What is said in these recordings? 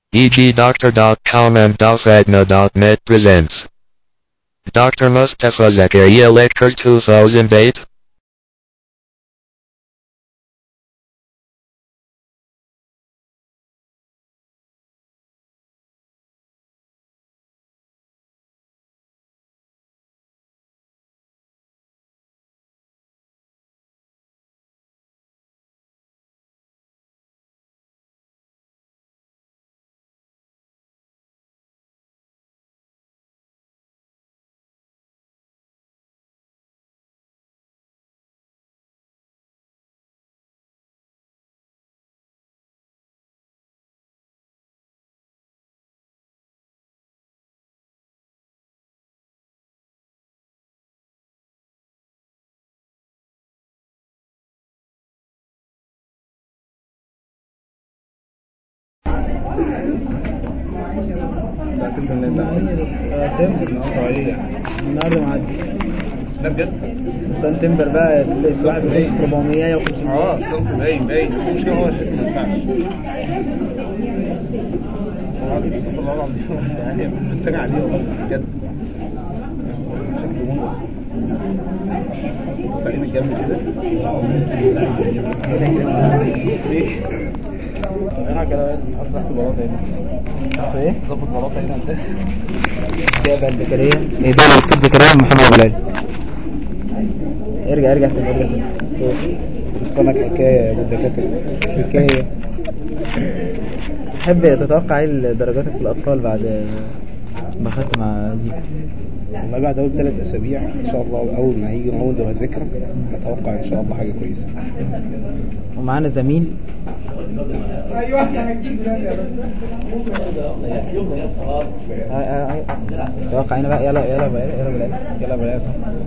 E.g. Doctor.com and Dafagna.net presents Dr. Mustafa Zakaria Lecture 2008 النهارده معدي ده بجد؟ سان تمبر بقى الواحد بيخش 400 و 500 اه صوت باين باين مش مشكلة هو الشكل ما ينفعش هو دي استغفر الله العظيم يعني محتاج عليه والله بجد شكله منظر بص عليه من الجنب كده ايه؟ ايه حاجة انا اصلحت بلاطة هنا ايه؟ ظبط بلاطة هنا انت جايبه البكرية ايه ده مكتوب بكرية محمد ابو العز ارجع ارجع تاني ارجع تاني وصلك حكاية يا ابو الدكاترة حكاية تحب تتوقع ايه درجاتك في الاطفال بعد ما خدت مع دي والله بعد اول ثلاث اسابيع ان شاء الله اول ما هيجي موعد وذكرى اتوقع ان شاء الله حاجه كويسه ومعانا زميل آه، آه، آه. توقع هنا بقى يلا يلا بقى يلا بقى يلا بقى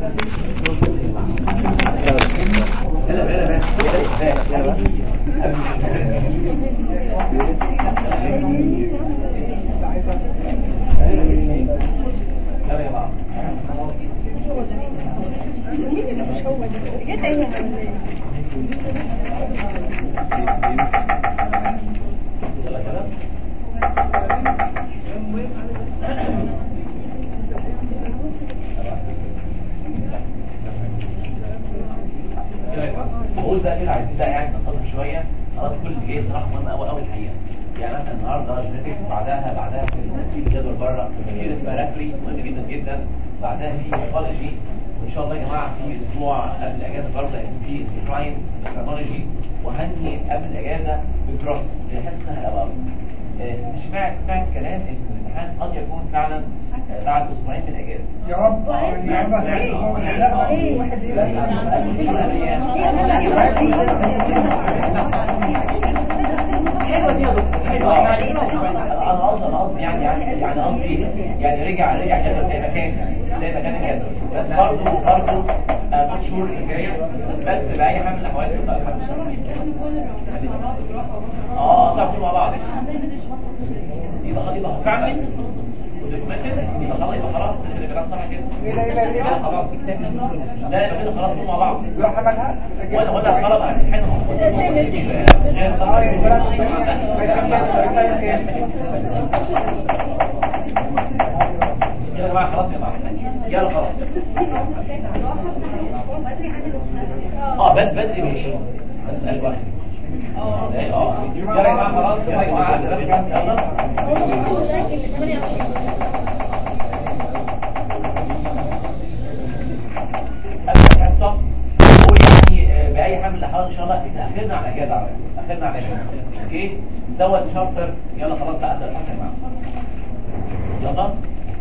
بقول بقى كده عايزين بقى يعني ننتظم شويه خلاص كل اللي جاي صراحه مهم قوي قوي الحقيقه يعني مثلا النهارده جينيتكس بعدها بعدها في الترتيب الجدول بره في اسمها رافري مهم جدا جدا بعدها في باثولوجي وان شاء الله يا جماعه في اسبوع قبل الاجازه برضه هيكون في سكراين كرونولوجي وهني قبل الاجازه بكروس بحس انها قوي قوي مش سمعت سمعت كلام ان الامتحان قد يكون فعلا آه، بعد اسبوعين من الاجازه يا رب انا قصدي انا قصدي يعني يعني يعني قصدي يعني رجع رجع جدول زي ما كان زي ما كان الجدول بس برضه برضه ثلاث شهور الجايه بس باي حال من الاحوال تبقى الحمد لله اه صح مع بعض يبقى يبقى فعلا ودوكيومنتد يبقى خلاص يبقى خلاص كده كلام صح كده كده خلاص لا يبقى كده خلاص مع بعض ولا ولا خلاص هنحنهم يا جماعه خلاص يا جماعه يلا خلاص اه بد بدري ماشي بس قلب واحد اه يا جماعه خلاص يا جماعه يلا ويعني آه، بأي حال من الأحوال إن شاء الله إحنا أخرنا على الأجازة على فكرة. أخرنا على الأجازة أوكي دوت شابتر يلا خلاص بقى أبدأ الحكي معاكم يلا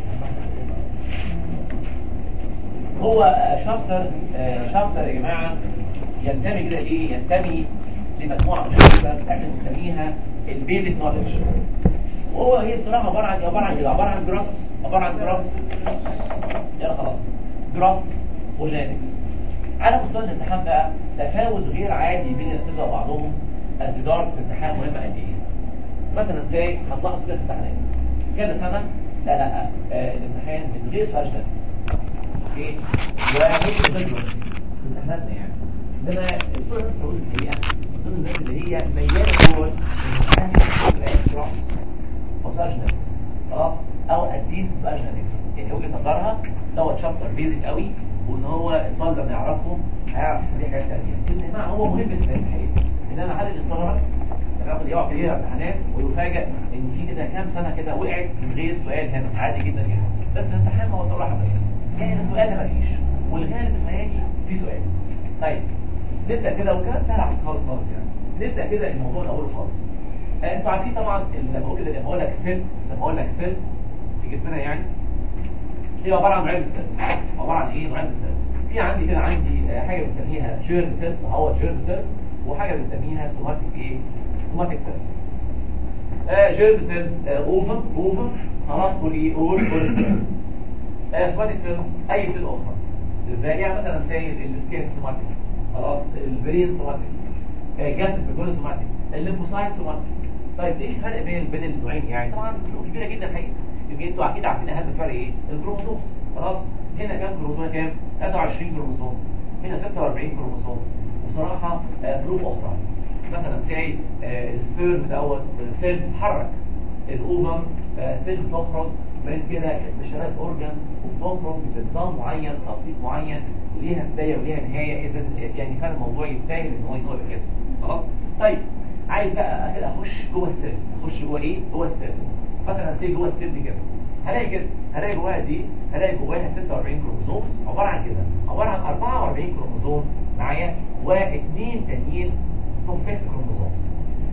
هو آه، شابتر آه، شابتر يا جماعة ينتمي كده إيه ينتمي لمجموعة من الشابتر احنا بنسميها البيزك نولج وهو هي الصراحة عبارة عن عبارة عن كده عبارة عن جراس عبارة عن جراس يلا خلاص جراس وجينيتكس على مستوى الامتحان بقى تفاوت غير عادي بين الاساتذه وبعضهم الجدار في الامتحان مهم قد ايه مثلا ازاي هتلاحظ كده في الامتحانات كذا سنه لا لا آه الامتحان من غير سجنات اوكي وممكن تجربه في امتحاناتنا يعني انما الصوره اللي بقول الحقيقه من ضمن الناس اللي هي مياله جوه الامتحان يبقى إكراس. شابتر بيزك قوي وان هو الطالب لما يعرفه هيعرف دي حاجات ثانيه يا جماعه هو مهم في الحقيقه ان انا احلل الثغره ياخد يقع في امتحانات ويفاجئ ان في كده كام سنه كده وقعت من غير سؤال هنا عادي جدا جدا بس الامتحان هو صراحه بس يعني السؤال ده مفيش والغالب لما يجي في سؤال طيب نبدا كده وكمان سهل على خالص خالص يعني نبدا كده الموضوع الاول خالص آه، انتوا عارفين طبعا لما اقول كده لما اقول لك سيل لما اقول لك سيل في جسمنا يعني هي عباره عن نوعين سيل عباره عن ايه نوعين سيل في عندي كده عندي آه، حاجه بنسميها جيرم سيلز هو جيرم سيلز وحاجه بنسميها سوماتيك ايه سوماتيك سيلز آه جيرم سيلز آه اوفر اوفر خلاص قول ايه قول قول آه سوماتيك سيلز اي سيل اخرى ازاي يعني مثلا زي السكين سوماتيك خلاص البرين سوماتيك آه جسد بيكون سوماتيك الليمفوسايت سوماتيك طيب ايه الفرق بين بين النوعين يعني طبعا فروق كبيره جدا الحقيقه يمكن انتوا اكيد عارفين اهم فرق ايه الكروموسومز خلاص هنا كام كروموسوم كام 23 كروموسوم هنا 46 كروموسوم بصراحه آه، فروق اخرى مثلا تلاقي آه، السبيرم دوت سيل بتتحرك الاوفم آه، سيل بتخرج من كده سبيشالايز اورجان وبتخرج بنظام معين تخطيط معين ليها بدايه وليها نهايه اذا يعني كان الموضوع يستاهل ان هو يكون كده خلاص طيب عايز بقى كده اخش جوه السيل اخش جوه ايه جوه السيل مثلا هتلاقي جوه السيل دي كده هلاقي كده هلاقي جواها دي هلاقي جواها 46 كروموسوم عباره عن كده عباره عن 44 كروموسوم معايا واثنين تانيين اسمهم 6 كروموسومز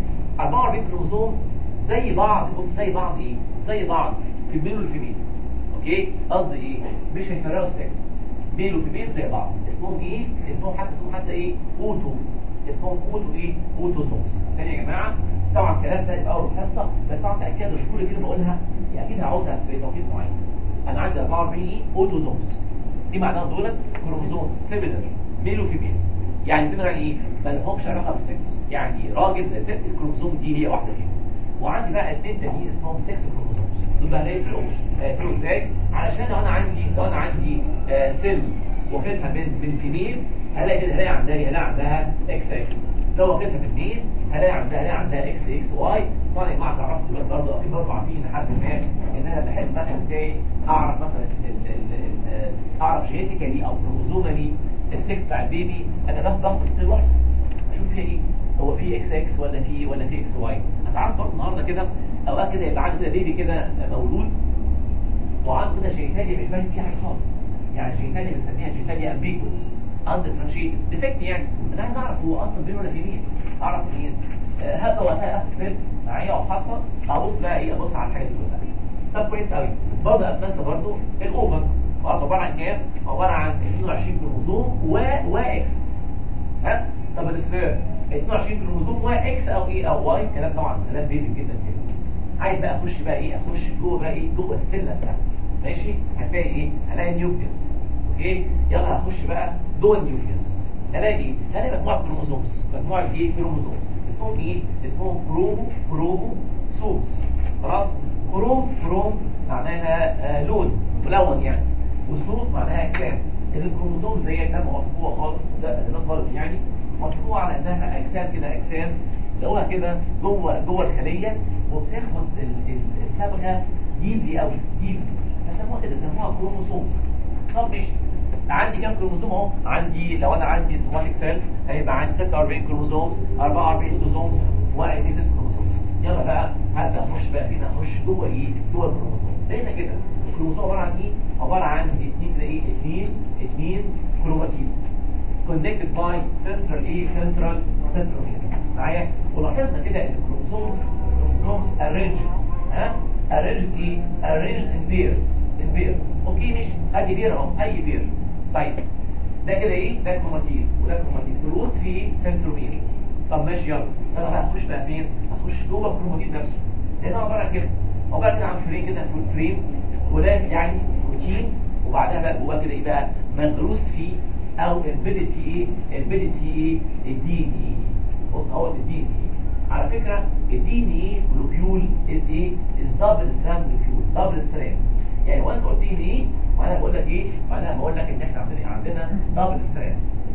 44 كروموسوم زي بعض بص زي بعض ايه زي بعض في الميل والفيميل اوكي قصدي ايه مش هيفرقوا السكس ميل وفيميل زي بعض اسمهم ايه اسمهم حتى اسمهم حتى ايه اوتو اسمهم اوتو ايه اوتوزومز تاني يا جماعه طبعا الكلام ده يبقى اول حصه بس طبعا تاكيد الكل كده بقولها اكيد هعوزها في توقيت معين انا عندي 44 ايه اوتوزومز دي معناها دولت كروموزومز سيميلر ميل وفيميل يعني سيميلر يعني ايه ما لهمش علاقه بالسكس يعني راجل زي ست الكروموزوم دي هي واحده فيهم وعندي بقى اثنين تانيين اسمهم سكس كروموزومز دول بقى ليه فلوس فلوس ازاي علشان لو انا عندي لو انا عندي آه، سيل واخدها من من فيميل هلاقي كده هلاقي عندها هلاقي عندها اكس اكس لو واخدها من مين هلاقي عندها هلاقي عندها اكس اكس واي طبعا يا جماعه تعرفوا دلوقتي برضه في برضه عارفين لحد ما ان انا بحب مثلا ازاي اعرف مثلا ال- ال- ال- اعرف جينيتيكالي او كروموزومالي السكس بتاع البيبي انا بس ضغط الصور اشوف فيها ايه هو في اكس اكس ولا في ولا في اكس واي هتعرف برضه النهارده كده اوقات كده يبقى عندي كده بيبي كده مولود وعنده كده جينيتاليا مش باين فيها حاجه خالص يعني جينيتاليا بنسميها جينيتاليا امبيجوس اندفرنشيتد ديفكت يعني انا عايز اعرف هو اصلا بين ولا في مين اعرف منين آه، هبدا وقتها اقفل معايا وحصل ابص بقى ايه ابص على الحاجات دي كلها طب كويس قوي برضه اتمنى برضه الاوفر خلاص عباره عن كام عباره عن 22 كروموسوم و واكس ها طب السبير 22 كروموسوم واكس او ايه او واي كلام طبعا كلام بيزك جدا كده عايز بقى اخش بقى ايه اخش جوه بقى ايه جوه السيل نفسها ماشي هتلاقي ايه هلاقي نيوكليوس اوكي يلا هخش بقى جوه النيوكليوس هلاقي ايه هلاقي مجموعه كروموسومز مجموعه ايه كروموسومز اسمهم ايه اسمهم كرومو كرومو سومز خلاص كروم كروم معناها آه لون ملون يعني والسوس معناها اجسام الكروموسوم زي ده مقطوعه خالص ده ده خالص يعني مقطوعه على انها اجسام كده اجسام لقوها كده جوه جوه الخليه وبتاخد ال- ال- الصبغه ديبلي قوي ديبلي فسموها كده سموها كروموسومز طب ماشي عندي كام كروموسوم اهو عندي لو انا عندي سوماتيك سيل هيبقى عندي 46 كروموسومز 44 اوتوزومز و86 كروموسومز يلا بقى هبدا اخش بقى فينا اخش جوه ايه جوه الكروموسوم لقينا كده الكروموسوم عباره عن ايه عباره عن اثنين كده ايه اثنين اثنين كروماتين connected by central ايه central centromere معايا ولاحظنا كده ان الكروموسومز كروموسومز arranged ها arranged ايه arranged in pairs in pairs اوكي مش ادي بير اهو اي بير طيب ده كده ايه ده كروماتين وده كروماتين في الوسط في ايه سنترومير طب ماشي يلا انا بقى هخش بقى فين هخش جوه الكروماتين نفسه لان هو عباره عن كده عباره كده عن فريم كده فول فريم وده يعني بروتين وبعدها بقى جواه كده ايه بقى مغروس فيه او امبيدد فيه ايه امبيدد فيه ايه الدي ان ايه بص اهو الدي ان ايه على فكره الدي ان ايه جلوبيول از ايه از دبل ستراند جلوبيول دبل ستراند يعني وانت قلت دي ان ايه وانا بقول لك ايه وانا بقول لك ان احنا عندنا عندنا دبل ستراند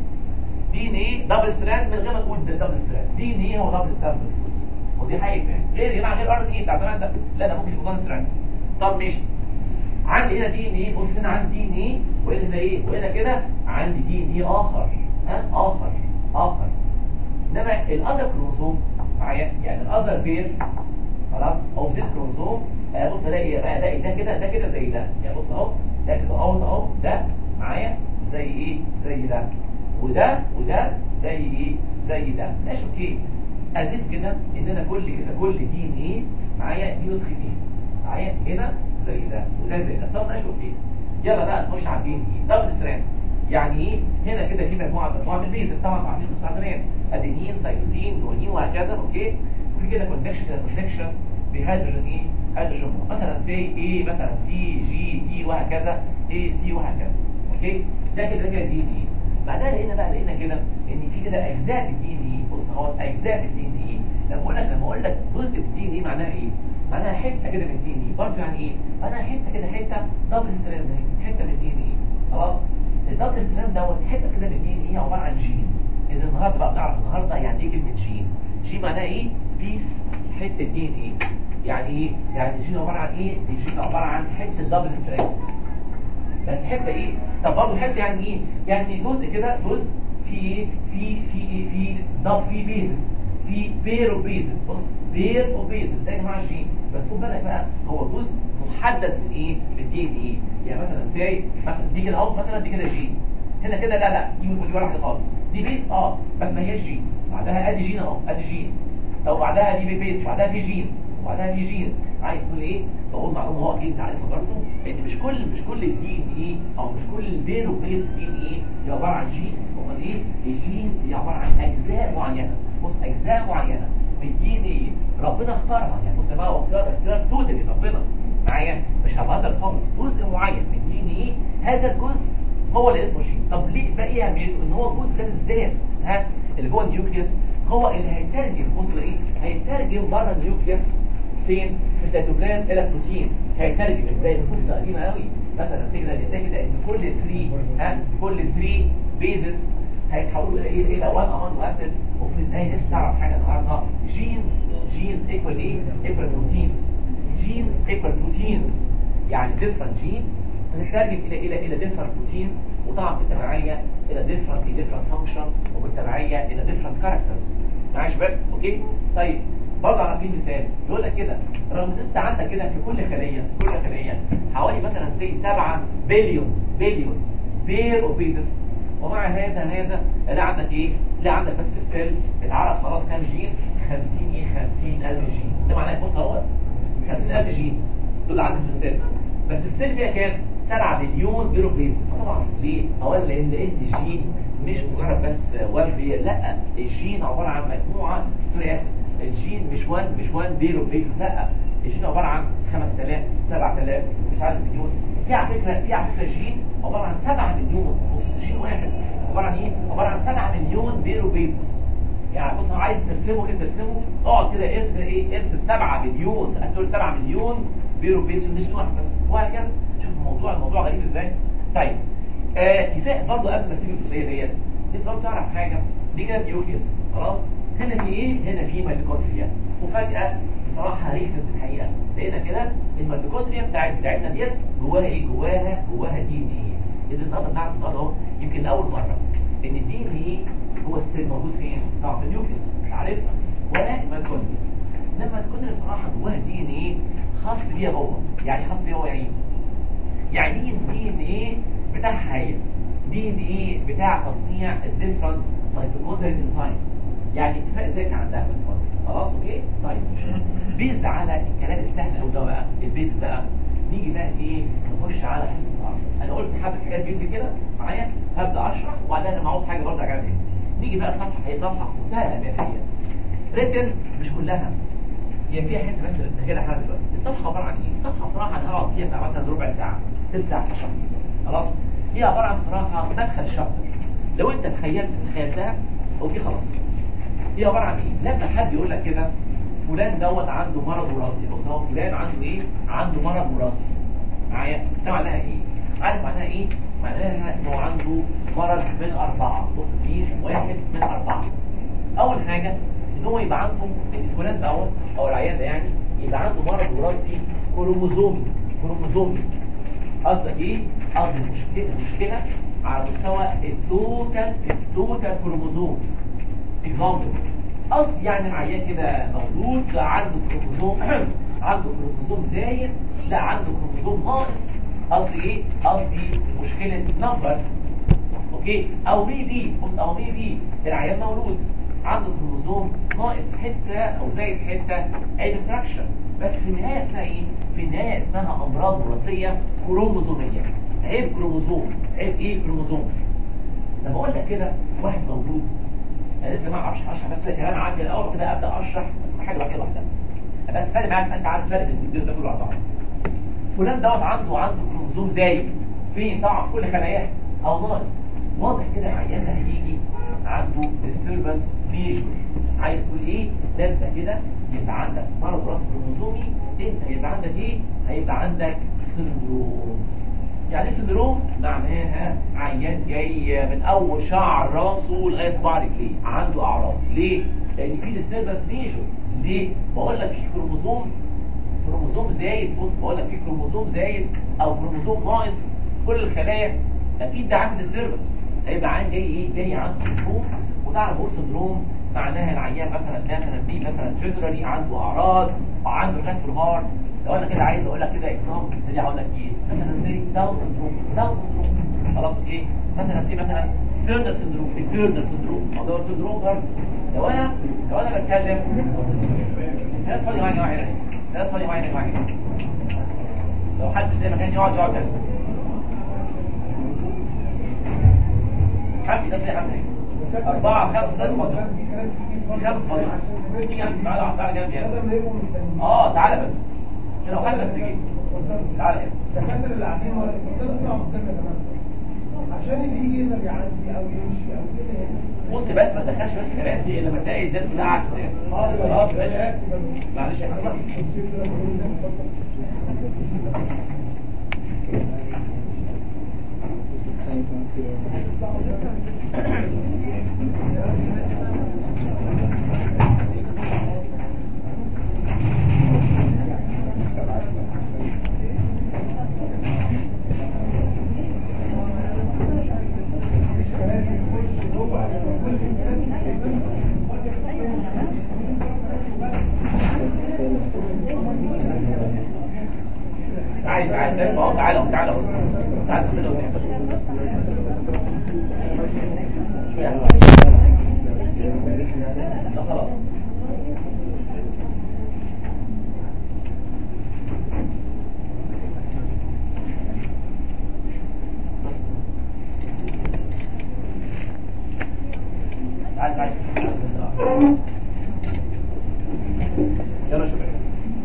دي ان ايه دبل ستراند من غير ما تقول ده دبل ستراند دي ان ايه هو دبل ستراند ودي حقيقه غير يا جماعه غير ار ان ايه بتاع زمان ده لا ده ممكن يكون دبل ستراند طب ماشي عندي هنا دي ان ايه بص هنا عندي دي ان ايه وهنا ايه وهنا كده عندي دي ان ايه اخر ها اخر اخر انما الاذر كروموسوم معايا يعني الاذر بير خلاص او زيت كروموسوم آه، بص الاقي بقى الاقي ده كده ده كده زي ده يعني بص اهو ده كده اهو اهو ده معايا زي ايه زي ده وده وده زي ايه زي ده ماشي اوكي ازيد كده ان انا كل كده كل دي ان ايه معايا دي نسختين معايا هنا زي ده وده زي ده طب ماشي اوكي يلا بقى نخش على الدي ان ايه دبل ستراند يعني ايه هنا كده في مجموعه مجموعه من البيزل طبعا عارفين مستعملين ادينين سيتوسين جوانين وهكذا اوكي وفي كده كونكشن كده كونكشن بهيدروجين ايه هيدروجين مثلا سي ايه مثلا سي جي تي وهكذا اي سي وهكذا اوكي ده كده ده كده دي ان ايه بعدها لقينا بقى لقينا كده ان في كده اجزاء الدي ان ايه بص اهو اجزاء الدي ان ايه لما اقول لك لما اقول لك جزء الدي ان ايه معناها ايه معناها حته كده من الدي ان ايه برضه يعني ايه معناها حته كده حته دبل ستراند حته من الدي ان ايه خلاص الدبل ستراند دوت حته كده من الدي ان ايه عباره عن جين اذا النهارده بقى بنعرف النهارده يعني ايه كلمه جين جين معناها ايه بيس حته دي ان ايه يعني ايه يعني الجين عباره عن ايه الجين عباره عن حته دبل ستراند بس حته ايه طب برضه حته يعني ايه يعني جزء كده جزء في ايه في في ايه في ضب في بيزس في بير وبيزس بص بير وبيزس ده يا جماعه جين بس خد بالك بقى هو جزء محدد من ايه من الدي ان ايه يعني مثلا زي مثلا دي كده اهو مثلا دي كده جين هنا كده لا لا دي مش واحده خالص دي بيز اه بس ما هياش جين بعدها ادي جين اهو ادي جين لو بعدها دي بيز بعدها في جين وبعدها في جين عايز تقول ايه بقول معلومه هو اكيد انت عارفها برضه ان مش كل مش كل الدي ان ايه او مش كل البير وبيز دي ان ايه هي عباره عن جين امال ايه الجين هي عباره عن اجزاء معينه بص اجزاء معينه من الدي ان ايه ربنا اختارها يعني بص بقى هو اختار اختيار توتالي ربنا معايا مش هبهزر خالص جزء معين من الدي ان ايه هذا الجزء هو اللي اسمه جين طب ليه بقى ايه اهميته ان هو الجزء ده بالذات ها اللي جوه النيوكليوس هو اللي هيترجم بص ايه هيترجم بره النيوكليوس فين في السيتوبلازم الى بروتين هيترجم ازاي النفوس قديمه قوي مثلا كده ازاي كده ان كل 3 ها كل 3 بيزز هيتحولوا الى ايه الى 1 امينو اسيد وفي ازاي لسه تعرف حاجه النهارده جين جين ايكوال ايه ايكوال بروتين جين ايكوال بروتين يعني ديفرنت جين هنترجم الى الى الى ديفرنت بروتين وطبعا بالتبعيه الى ديفرنت ديفرنت فانكشن وبالتبعيه الى ديفرنت كاركترز معايا يا شباب اوكي طيب برضه على سبيل المثال يقول لك كده رغم ان انت عندك كده في كل خليه كل خليه حوالي مثلا زي 7 بليون بليون بير اوبيدس ومع هذا هذا لا عندك ايه لا عندك بس في السيل اتعرف خلاص كام جين 50 ايه 50000 جين ده معناه بص اهو 50000 جين دول عندك في السيل بس السيل فيها كام 7 مليون بير اوبيدس طبعا ليه اولا لان انت جين مش مجرد بس وفي لا الجين عباره عن مجموعه سوري الجين مش وان مش وان بيرو بيرو لا الجين عباره عن 5000 7000 مش عارف مليون في على فكره في على فكره جين عباره عن 7 مليون بص جين واحد عباره عن ايه عباره عن 7 مليون بيرو بيرو يعني بص عايز ترسمه كده ترسمه اقعد كده ارسم ايه ارسم 7 مليون سوري 7 مليون بيرو بيرو مش واحد بس وهكذا شوف الموضوع الموضوع غريب ازاي طيب آه كفايه برضه قبل ما تيجي الجزئيه ديت انت برضه تعرف حاجه دي كده نيوكليوس خلاص هنا في ايه هنا في ميتوكوندريا وفجاه بصراحه ريسنت الحقيقه لقينا كده الميتوكوندريا بتاعت بتاعتنا ديت جواها ايه جواها جواها دي ان ايه اذا نقدر نعرف النهارده اهو يمكن لاول مره ان الدي ان ايه هو السيل موجود فين طبعا في النيوكليوس مش عارفها ولا الميتوكوندريا انما الميتوكوندريا بصراحه جواها دي ان ايه خاص بيها هو يعني خاص بيها هو يعني يعني دي دي ان ايه بتاعها هي دي ان ايه بتاع تصنيع الديفرنت ميتوكوندريال انزايم يعني اتفاق ذاتي عندها ميتوكوندريا خلاص اوكي طيب بيز على الكلام السهل قوي ده بقى البيز بقى نيجي بقى ايه نخش على حصه العصر انا قلت حبه حاجات جديده كده معايا هبدا اشرح وبعدين انا عاوز حاجه برضه اجيبها نيجي بقى صفحه هي صفحه منتهى الاهميه ريتن مش كلها هي فيها حته بس كده حاجه دلوقتي الصفحه عباره عن ايه الصفحه بصراحه انا هقعد فيها بتاع مثلا ربع ساعه ثلث ساعه في الشهر خلاص هي عباره عن صراحه مدخل شهر لو انت تخيلت تخيلتها اوكي خلاص هي عباره عن ايه لما حد يقول لك كده فلان دوت عنده مرض وراثي بص هو فلان عنده ايه عنده مرض وراثي معايا ده معناها ايه عارف معناها ايه معناها انه عنده مرض من اربعه بص فيه واحد من اربعه اول حاجه ان هو يبقى عنده الفلان دوت او العيان ده يعني يبقى عنده مرض وراثي كروموزومي كروموزومي قصدك ايه قصد المشكله المشكله على مستوى التوتال التوتال كروموزوم اكزامبل قصد يعني العيان كده مولود لا عنده كروموزوم عنده كروموزوم زايد لا عنده كروموزوم ناقص قصدي ايه قصدي مشكله نمبر اوكي او ميبي بص او ميبي العيان مولود عنده كروموزوم ناقص حته او زايد حته عيب ستراكشر بس في النهايه اسمها ايه في النهايه اسمها امراض وراثيه كروموزوميه عيب كروموزوم عيب ايه كروموزوم لما اقول لك كده واحد مولود انا لسه ما اعرفش اشرح بس كلام عندي الاول كده ابدا اشرح حاجه واحده واحده بس فرق معاك انت عارف فرق بين الجزء ده كله على بعض فلان دوت عنده عنده كروموزوم زايد فين طبعا في كل خلاياه او ناقص واضح كده العيان ده هيجي عنده disturbance major عايز تقول ايه ده انت كده يبقى عندك مرض وراثي كروموزومي انت هيبقى عندك ايه هيبقى عندك سندروم يعني ايه سندروم معناها عيان جاي من اول شعر راسه لغايه صباع رجليه عنده اعراض ليه لان في disturbance major ليه بقول لك في كروموزوم كروموزوم زايد بص بقول لك في كروموزوم زايد او كروموزوم ناقص كل الخلايا اكيد ده عنده disturbance هيبقى عين جاي ايه جاي عنده سندروم وتعرف هو سندروم معناها العيان مثلا مثلا بي مثلا جنرالي عنده اعراض او عنده ناس في الهارت لو انا كده عايز اقول لك كده اكزام دي هقول لك ايه مثلا زي داون سندروم داون سندروم خلاص ايه مثلا دي مثلا تيرنر سندروم تيرنر سندروم او داون سندروم برضه لو انا لو انا بتكلم ناس فاضي معايا واحد ناس فاضي معايا واحد لو حد زي ما كان يقعد يقعد بس حد ده زي حد أربعة خمسة ست فاضي خمسة فاضي تيجي عندي تعالى تعالى جنبي يلا. اه تعالى بس لو حد بس تيجي تعالى هنا الدكاتره اللي قاعدين ورا الدكاتره بتوع مختلفه تماما عشان اللي يجي يقدر يعدي او يمشي او كده هنا بص بس ما تدخلش بس كراسي الا لما تلاقي الناس كلها قاعده اه ماشي معلش يا حسن تعالى تعالى تعالى اهو تعالى تعالى اهو تعالى كده قدام شوية. لا خلاص تعالى تعالى يلا شباب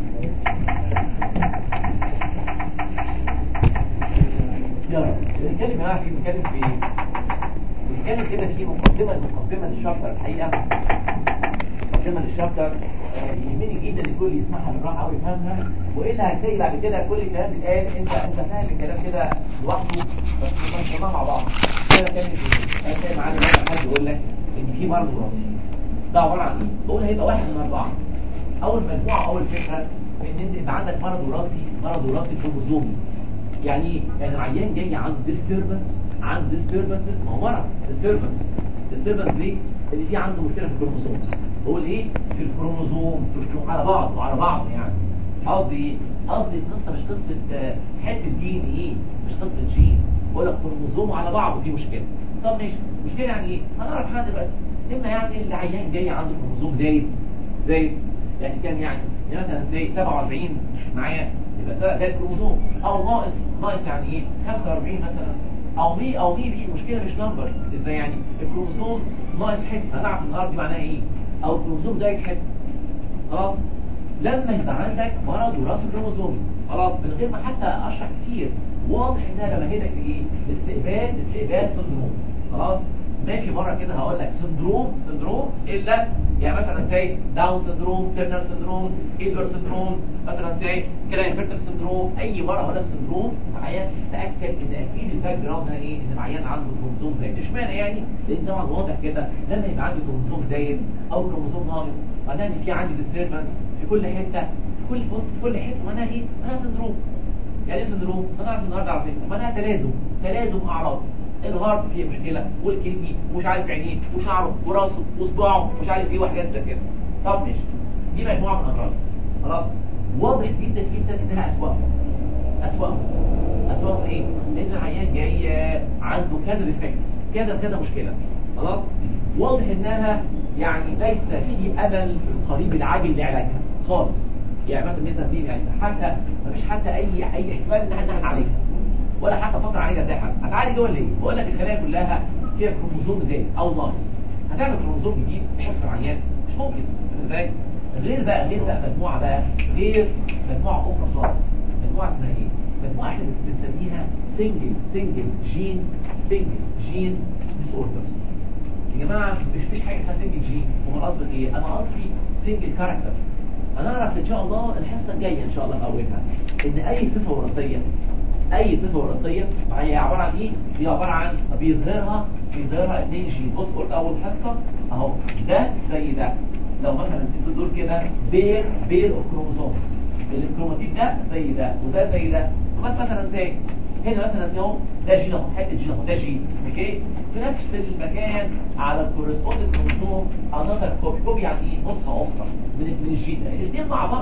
يلا بنتكلم معاك بنتكلم في ايه؟ بنتكلم كده في مقدمه مقدمه للشابتر الحقيقه مقدمه للشابتر آه، يهمني جدا الكل يسمعها بالراحه ويفهمها والا هتلاقي بعد كده كل الكلام بيتقال انت انت فاهم الكلام كده لوحده بس مش جماعه مع بعض انا كان هتلاقي معانا مثلا حد يقول لك ان في مرض وراثي ده عباره عن ايه؟ بقول هيبقى واحد من اربعه اول مجموعه اول فكره ان انت يبقى عندك مرض وراثي مرض وراثي كروموزومي يعني ايه؟ يعني العيان جاي عنده disturbance عنده disturbance ما هو مرض disturbance disturbance ليه؟ اللي فيه عنده مشكله في الكروموسومز بقول ايه؟ في الكروموزوم في الكروموزوم على بعض وعلى بعض يعني قصدي ايه؟ قصدي القصه مش قصه آه، حته دين ايه؟ مش قصه جين بقول لك كروموزوم على بعضه فيه مشكله طب ماشي مشكله يعني ايه؟ هنعرف حاجه دلوقتي اما يعني العيان جاي عنده كروموزوم زايد زايد يعني كان يعني يعني مثلا زي 47 معايا يبقى ده ده الكروموزوم او ناقص ناقص يعني ايه 45 مثلا او مي او مي مش مشكله مش نمبر ازاي يعني الكروموزوم ناقص حته هنعرف النهارده دي معناها ايه او الكروموزوم زايد حته خلاص لما يبقى عندك مرض وراثي كروموزومي خلاص من غير ما حتى اشرح كتير واضح انها لما هنا في ايه استقبال استقبال سندروم خلاص ماشي مره كده هقول لك سندروم سندروم الا يعني مثلا زي داون سندروم تيرنر سندروم ايدور سندروم مثلا زي كلاينفرتر سندروم اي مره هقول لك سندروم العيان تاكد ان اكيد الباك جراوند ده ايه ان العيان عنده كروموزوم زايد اشمعنى يعني لان طبعا واضح كده لما يبقى عندي كروموزوم زايد او كروموزوم ناقص معناها ان في عندي ديستربنس في كل حته في كل بص في كل حته معناها ايه معناها سندروم يعني ايه سندروم هنعرف النهارده على فكره معناها تلازم تلازم اعراض الهارت فيه مشكله والكدني ومش عارف عينيه وشعره وراسه وصباعه ومش عارف ايه وحاجات زي كده طب ماشي دي مجموعه من الامراض خلاص واضح جدا جدا انها اسوأهم اسوأهم اسوأهم ايه لان العيان جاي عنده كذا ديفكت كذا كذا مشكله خلاص واضح انها يعني ليس في امل في القريب العاجل لعلاجها خالص يعني مثلا مثلا دي يعني حتى مفيش حتى اي اي احتمال ان احنا هنعالجها ولا حتى فتره عليها ازاي حتى هتعالج ولا ايه بقول لك الخلايا كلها فيها كروموزوم زائد او ناقص هتعمل كروموزوم جديد تحط في العيان مش ممكن ازاي غير بقى غير بقى مجموعه بقى غير مجموعه اخرى خالص مجموعه اسمها ايه مجموعه احنا بنسميها سنجل سنجل جين سنجل جين ديس اوردرز يا جماعه مش فيش حاجه اسمها سنجل جين امال قصدك ايه انا قصدي سنجل كاركتر هنعرف ان شاء الله الحصه الجايه ان شاء الله في اولها ان اي صفه وراثيه اي صفه وراثيه هي عباره عن ايه هي عباره عن بيظهرها بيظهرها اثنين جين بص قلت اول حصه اهو ده زي ده لو مثلا انت دول كده بير بير اوف كروموسومز الكروماتيد ده زي ده وده زي ده بس مثلا زي هنا مثلا اهو ده جين اهو حته جين اهو ده جين اوكي في نفس المكان على الكورسبوندنت كروموسوم انذر كوبي كوبي يعني ايه نسخه اخرى من من الجين ده الاثنين مع بعض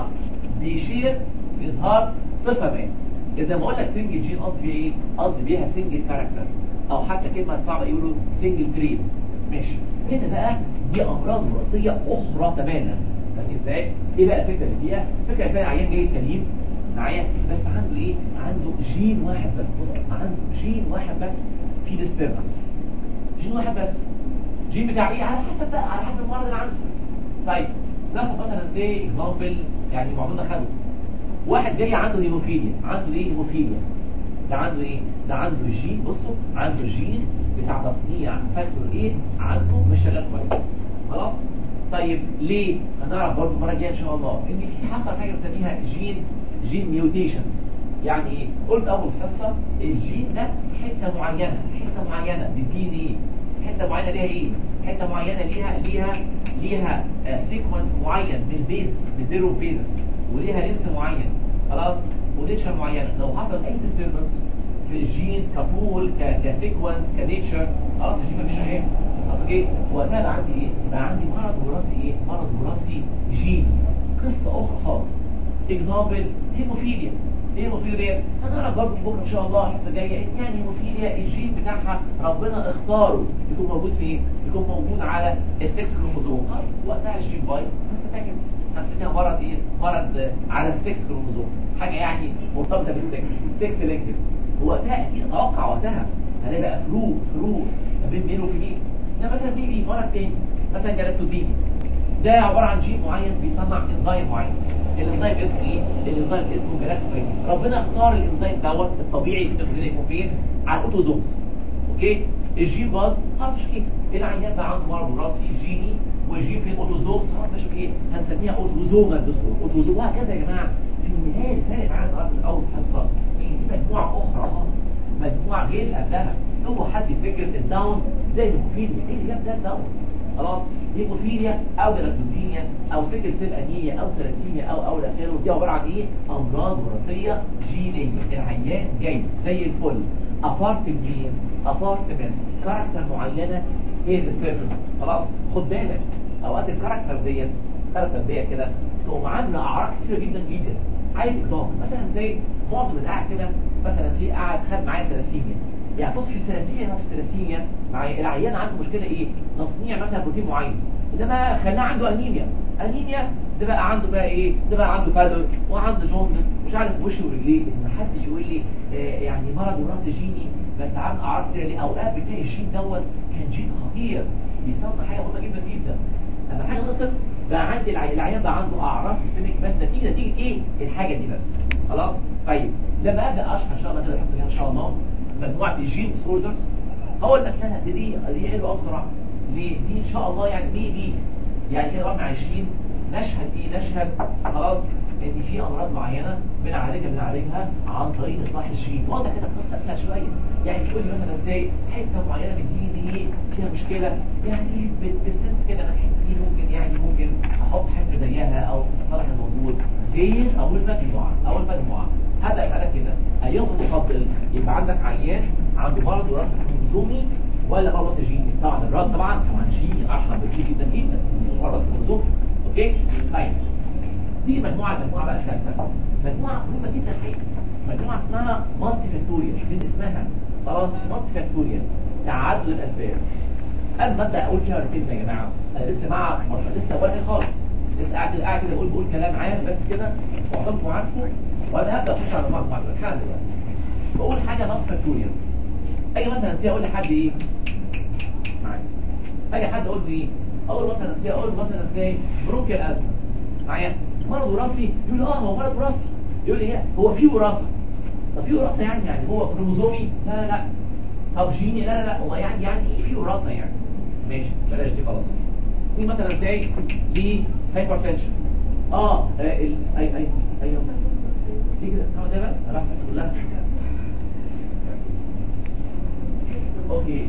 بيشير اظهار صفه ما اذا ما اقول لك سنجل جين قصدي بيها ايه قصدي بيها سنجل كاركتر او حتى كلمه صعبه يقولوا سنجل تريد ماشي هنا بقى دي امراض وراثيه اخرى تماما فاهم ازاي ايه بقى الفكره اللي فيها الفكره اللي فيها عيان جاي سليم معايا بس عنده ايه عنده جين واحد بس بص عنده جين واحد بس في ديستربنس جين واحد بس جين بتاع ايه على حسب بقى على حسب المرض اللي عنده طيب ناخد مثلا زي اكزامبل يعني معظمنا خده واحد جاي عنده هيموفيليا عنده ايه هيموفيليا ده عنده ايه ده عنده جين بصوا عنده جين بتاع تصنيع فاكتور ايه عنده مش شغال كويس خلاص طيب ليه هنعرف برضه المره الجايه ان شاء الله ان في حصل حاجه بنسميها جين جين ميوتيشن يعني ايه قلت اول حصه الجين ده حته معينه حته معينه بالدي ايه حته معينه ليها ايه حته معينه ليها ليها ليها سيكونس معين من بيز من زيرو بيز وليها لينس معين خلاص ونيتشر معينه لو حصل اي ديستربنس في الجين كبول كسيكونس كنيتشر خلاص الجين مش شغال اصل ايه وقتها بقى عندي ايه بقى عندي مرض وراثي ايه مرض وراثي جين قصه اخرى خالص اكزامبل هيموفيليا ايه هيموفيليا هنعرف برضه بكره ان شاء الله الحصه الجايه يعني هيموفيليا الجين بتاعها ربنا اختاره يكون موجود فين يكون موجود على السكس كروموزوم وقتها الجين باي انت فاكر هنسميها مرض ايه مرض على السكس كروموزوم حاجه يعني مرتبطه بالسكس سكس لينكد وقتها اكيد اتوقع وقتها هنبقى فروق فروق ما بين مين وفي مين ده مثلا بيجي مرض تاني مثلا جلاكتوزيمي ده عباره عن جين معين بيصنع انزيم معين الانزيم اسمه ايه الانزيم اسمه جلاكتوزيمي ربنا اختار الانزيم دوت الطبيعي اللي يكون فين على الاوتوزومز اوكي الجين باظ خلاص مش كده العيان بقى عنده مرض وراثي جيني وجين في الاوتوزومز خلاص مش ايه هنسميها اوتوزوما ديسور اوتوزوم وهكذا يا جماعه في النهايه فارق معانا النهارده من اول حصه دي مجموعه اخرى خالص مجموعه غير اللي قبلها هو حد يفكر الداون زي الهيموفيليا ايه اللي جاب ده الداون خلاص هيموفيليا او جلاكتوزيميا او سيكل سيل انيميا او سيراتيميا او او الاخره دي عباره عن ايه امراض وراثيه جينيه العيان جاي زي الفل ابارت جين ابارت من كاركتر معينه هي السيرفر خلاص خد بالك اوقات الكاركتر ديت الكاركتر ديت كده تقوم عامله اعراض كتيره جدا جدا عايز اكزام مثلا زي معظم اللي قاعد كده مثلا في قاعد خد معايا ثلاثيميا يعني بص في الثلاثيميا نفس الثلاثيميا مع العيان عنده مشكله ايه تصنيع مثلا بروتين معين انما خلاه عنده انيميا انيميا ده بقى عنده بقى ايه ده بقى عنده فالر وعنده جوندس مش عارف وشه ورجليه ما حدش يقول لي آه يعني مرض وراثي جيني بس عامل اعراض كتير ليه اوقات بتلاقي الجين دوت كان جين خطير بيصنع حاجه مهمه جدا جدا لما حاجه نقصت بقى عندي العي... العيان بقى عنده اعراض سيستميك بس نتيجه نتيجه ايه الحاجه دي بس خلاص طيب لما ابدا اشرح ان شاء الله كده الحصه ان شاء الله مجموعه الجين ديسوردرز اقول لك لا دي دي دي حلوه قوي بصراحه ليه دي ان شاء الله يعني دي دي يعني كده واحنا عايشين نشهد ايه نشهد خلاص ان في امراض معينه بنعالجها بنعالجها عن طريق اصلاح الجين واضح كده القصه اسهل شويه يعني تقول لي مثلا ازاي حته معينه من الدي دي فيها مشكله يعني بالسنس كده انا الحته دي ممكن يعني ممكن احط حته زيها او اصلح الموجود غير اول مجموعه اول مجموعه هبدا اسالك كده عنده مرض وراثي كروموزومي ولا مرض وراثي جيني طبعا الراس طبعا طبعا جيني اشهر بكتير جدا جدا من مرض كروموزومي اوكي طيب دي مجموعه مجموعه بقى ثالثه مجموعه مهمه جدا الحقيقه مجموعه اسمها مالتي فاكتوريال من اسمها خلاص مالتي فاكتوريال تعدد الاسباب انا ببدا اقول فيها ولا كلمه يا جماعه انا لسه مع لسه واحد خالص لسه قاعد قاعد كده بقول بقول كلام عام بس كده معظمكم عارفه وانا هبدا اخش على بعض بعض الحال دلوقتي بقول حاجه نون فاكتوريال اجي مثلا نسيت اقول لحد ايه معايا اجي حد اقول له ايه اقول مثلا نسيت اقول مثلا نسيت بروك الازمه معايا مرض وراثي يقول اه هو مرض وراثي يقول لي ايه هو في وراثه طب في وراثه يعني يعني هو كروموزومي لا لا لا طب جيني لا لا لا هو يعني يعني ايه في وراثه يعني ماشي بلاش دي خلاص في مثلا زي ليه هايبرتنشن اه آه، ال اي اي ايوه دي كده اه ده بس راح كلها اوكي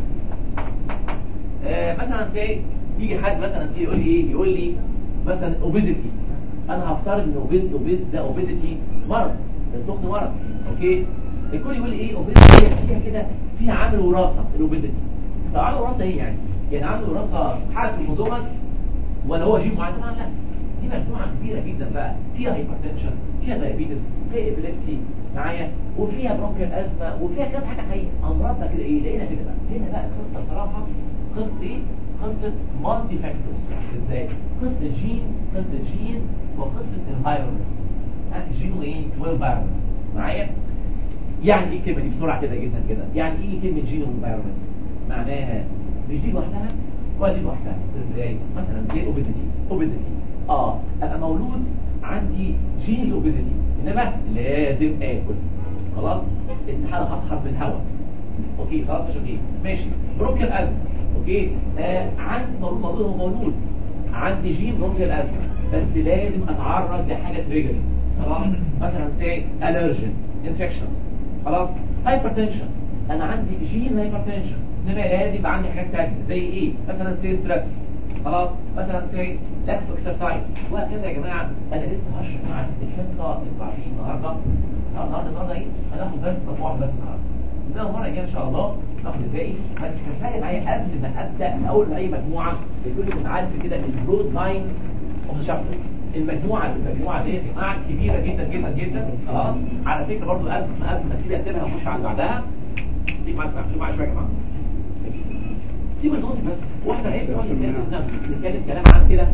آه مثلا زي يجي حد مثلا زي يقول لي ايه يقول لي مثلا اوبيزيتي انا هفترض ان اوبيز اوبيز ده اوبيزيتي مرض التخن مرض اوكي الكل يقول لي ايه اوبيزيتي فيها كده فيها عامل وراثه الاوبيزيتي طب عامل وراثه ايه يعني يعني عامل وراثه حاله كروموزومات ولا هو جين معين طبعا لا دي مجموعه كبيره جدا بقى فيها هايبرتنشن فيها دايابيتس فيها ابيليبسي معايا وفيها برونكيال ازمه وفيها كذا حاجه حقيقيه امراض بقى كده ايه لقينا كده بقى هنا بقى قصه صراحه قصه ايه قصه مالتي فاكتورز ازاي قصه جين قصه جين وقصه انفايرمنت جين وايه وانفايرمنت معايا يعني ايه الكلمه دي بسرعه كده جدا كده يعني ايه كلمه جين وانفايرمنت معناها مش دي لوحدها ولا دي لوحدها ازاي مثلا زي اوبيزيتي اوبيزيتي اه ابقى مولود عندي جينز اوبيزيتي انما لازم اكل خلاص استحاله هسحب من الهواء اوكي خلاص مش اوكي ماشي برونكيال ازمه اوكي آه عندي مولود مولود هو مولود عندي جين برونكيال ازمه بس لازم اتعرض لحاجه تريجرنج خلاص مثلا زي الرجن انفكشنز خلاص هايبرتنشن انا عندي جين هايبرتنشن انما لازم يبقى عندي حاجات تانية زي ايه مثلا زي ستريس خلاص مثلا زي لاك اكسرسايز وهكذا يا جماعه انا لسه هشرح معاكم الحصه انتوا عارفين النهارده آه، النهارده النهارده ايه هناخد بس مجموعه بس النهارده انما المره الجايه ان شاء الله ناخد الباقي بس كفايه معايا قبل ما ابدا من اول اي مجموعه يكون لكم عارف كده البرود لاين اوف شابتر المجموعه المجموعه دي يا جماعه كبيره جدا جدا جدا خلاص على فكره برضو قبل ما قبل ما تسيب اكتبها ونخش على اللي بعدها دي معايا شويه معايا شويه يا جماعه سيب النقطة بس واحدة عيب واحدة نتكلم نتكلم كلام عن كده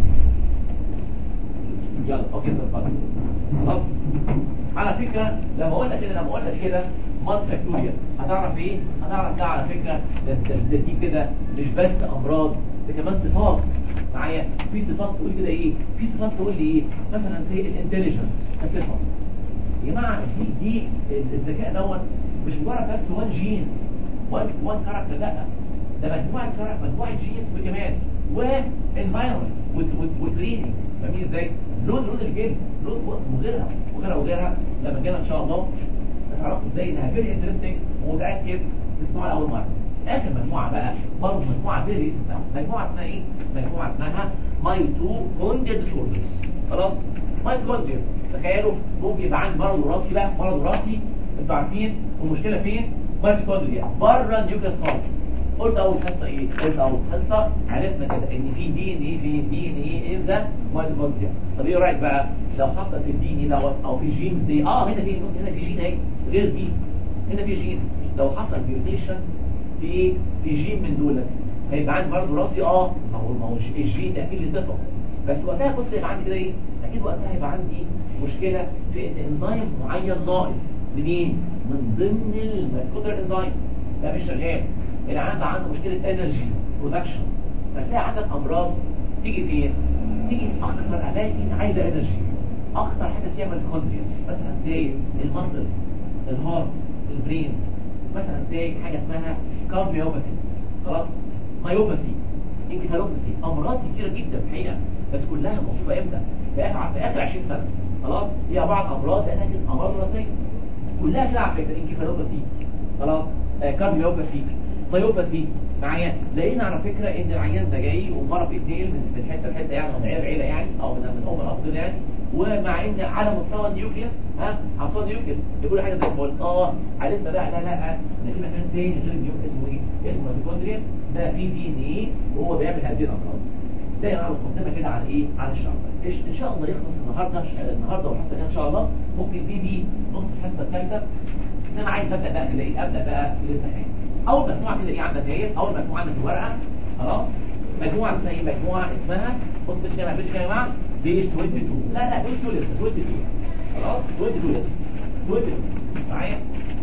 يلا اوكي اتفضل خلاص على فكرة لما قلنا كده لما قلنا كده مال فاكتوريال هتعرف ايه هتعرف ده على فكرة ده ده- ده دي كده مش بس امراض ده كمان صفات معايا في صفات تقول كده ايه في صفات تقول لي ايه مثلا زي الانتليجنس كصفة يا جماعه دي دي الذكاء دوت مش مجرد بس وان جين وان وان كاركتر لا ده مجموعه كاركتر مجموعه جينز وكمان وانفايرمنت وتريننج فاهمين ازاي؟ لون لون الجلد لون وغيرها وغيرها وغيرها لما جينا ان شاء الله هتعرفوا ازاي انها فيري انترستنج ومتاكد تسمعوا لاول مره اخر مجموعه بقى برضه مجموعه فيري مجموعه اسمها ايه؟ مجموعه اسمها مايتوكوندريا ديسوردرز خلاص مايتوكوندريا تخيلوا ممكن يبقى عندي مرض وراثي بقى مرض وراثي انتوا عارفين المشكله فين؟ مايتوكوندريا بره النيوكليس خالص قلت اول حصه ايه؟ قلت اول حصه عرفنا كده ان في دي ان ايه في دي ان ايه ان ذا مايتوكوندريا طب ايه رايك بقى لو حصل في الدي ان ايه دوت او في جين دي اه هنا في هنا في جين اهي غير دي هنا في جين لو حصل ميوتيشن في في جين من دولت هيبقى عندي مرض وراثي اه ما هو ما هو الجين ده اكيد له صفه بس وقتها كنت هيبقى عندي كده ايه؟ اكيد وقتها هيبقى عندي مشكله في ان انزيم معين ناقص منين؟ من ضمن الميتوكوندريال انزيم ده مش شغال العيان عنده مشكله انرجي برودكشن فتلاقي عندك امراض تيجي فين؟ تيجي في اكثر اماكن عايزه انرجي اكثر حاجه فيها ميتوكوندريا مثلا زي المصل الهارت البرين مثلا زي حاجه اسمها كارديوباثي خلاص مايوباثي انكفالوباثي امراض كتيره جدا الحقيقه بس كلها مصيبه امتى؟ في اخر في اخر 20 سنه خلاص هي بعض امراض لانها كانت امراض وراثيه كلها كده على فكره انكفالوباثي خلاص آه كارديوباثي مايوباثي معايا لقينا على فكره ان العيان ده جاي ومرض بيتنقل من من حته لحته يعني من عيله عيله يعني او من من ام الاب دول يعني ومع ان على مستوى النيوكليوس ها على مستوى النيوكليوس يقول حاجه زي الفل اه عرفنا بقى لا لا ده في مكان تاني غير النيوكليوس اسمه ايه اسمه الميتوكوندريا ده في دي ان ايه وهو بيعمل هذه الامراض ده يا جماعه مقدمه كده على ايه على الشرط إيش- ان شاء الله يخلص النهارده النهارده والحصه الجايه ان شاء الله ممكن في دي نص الحصه الثالثه ان انا عايز ابدا بقى كده ايه ابدا بقى في الامتحان اول مجموعه كده ايه عندك ايه اول مجموعه عندك الورقه خلاص مجموعه اسمها ايه مجموعه اسمها بص مش كده مش كده يا جماعه بيج 22 لا لا بيج 22 22 خلاص 22 لسه 22 معايا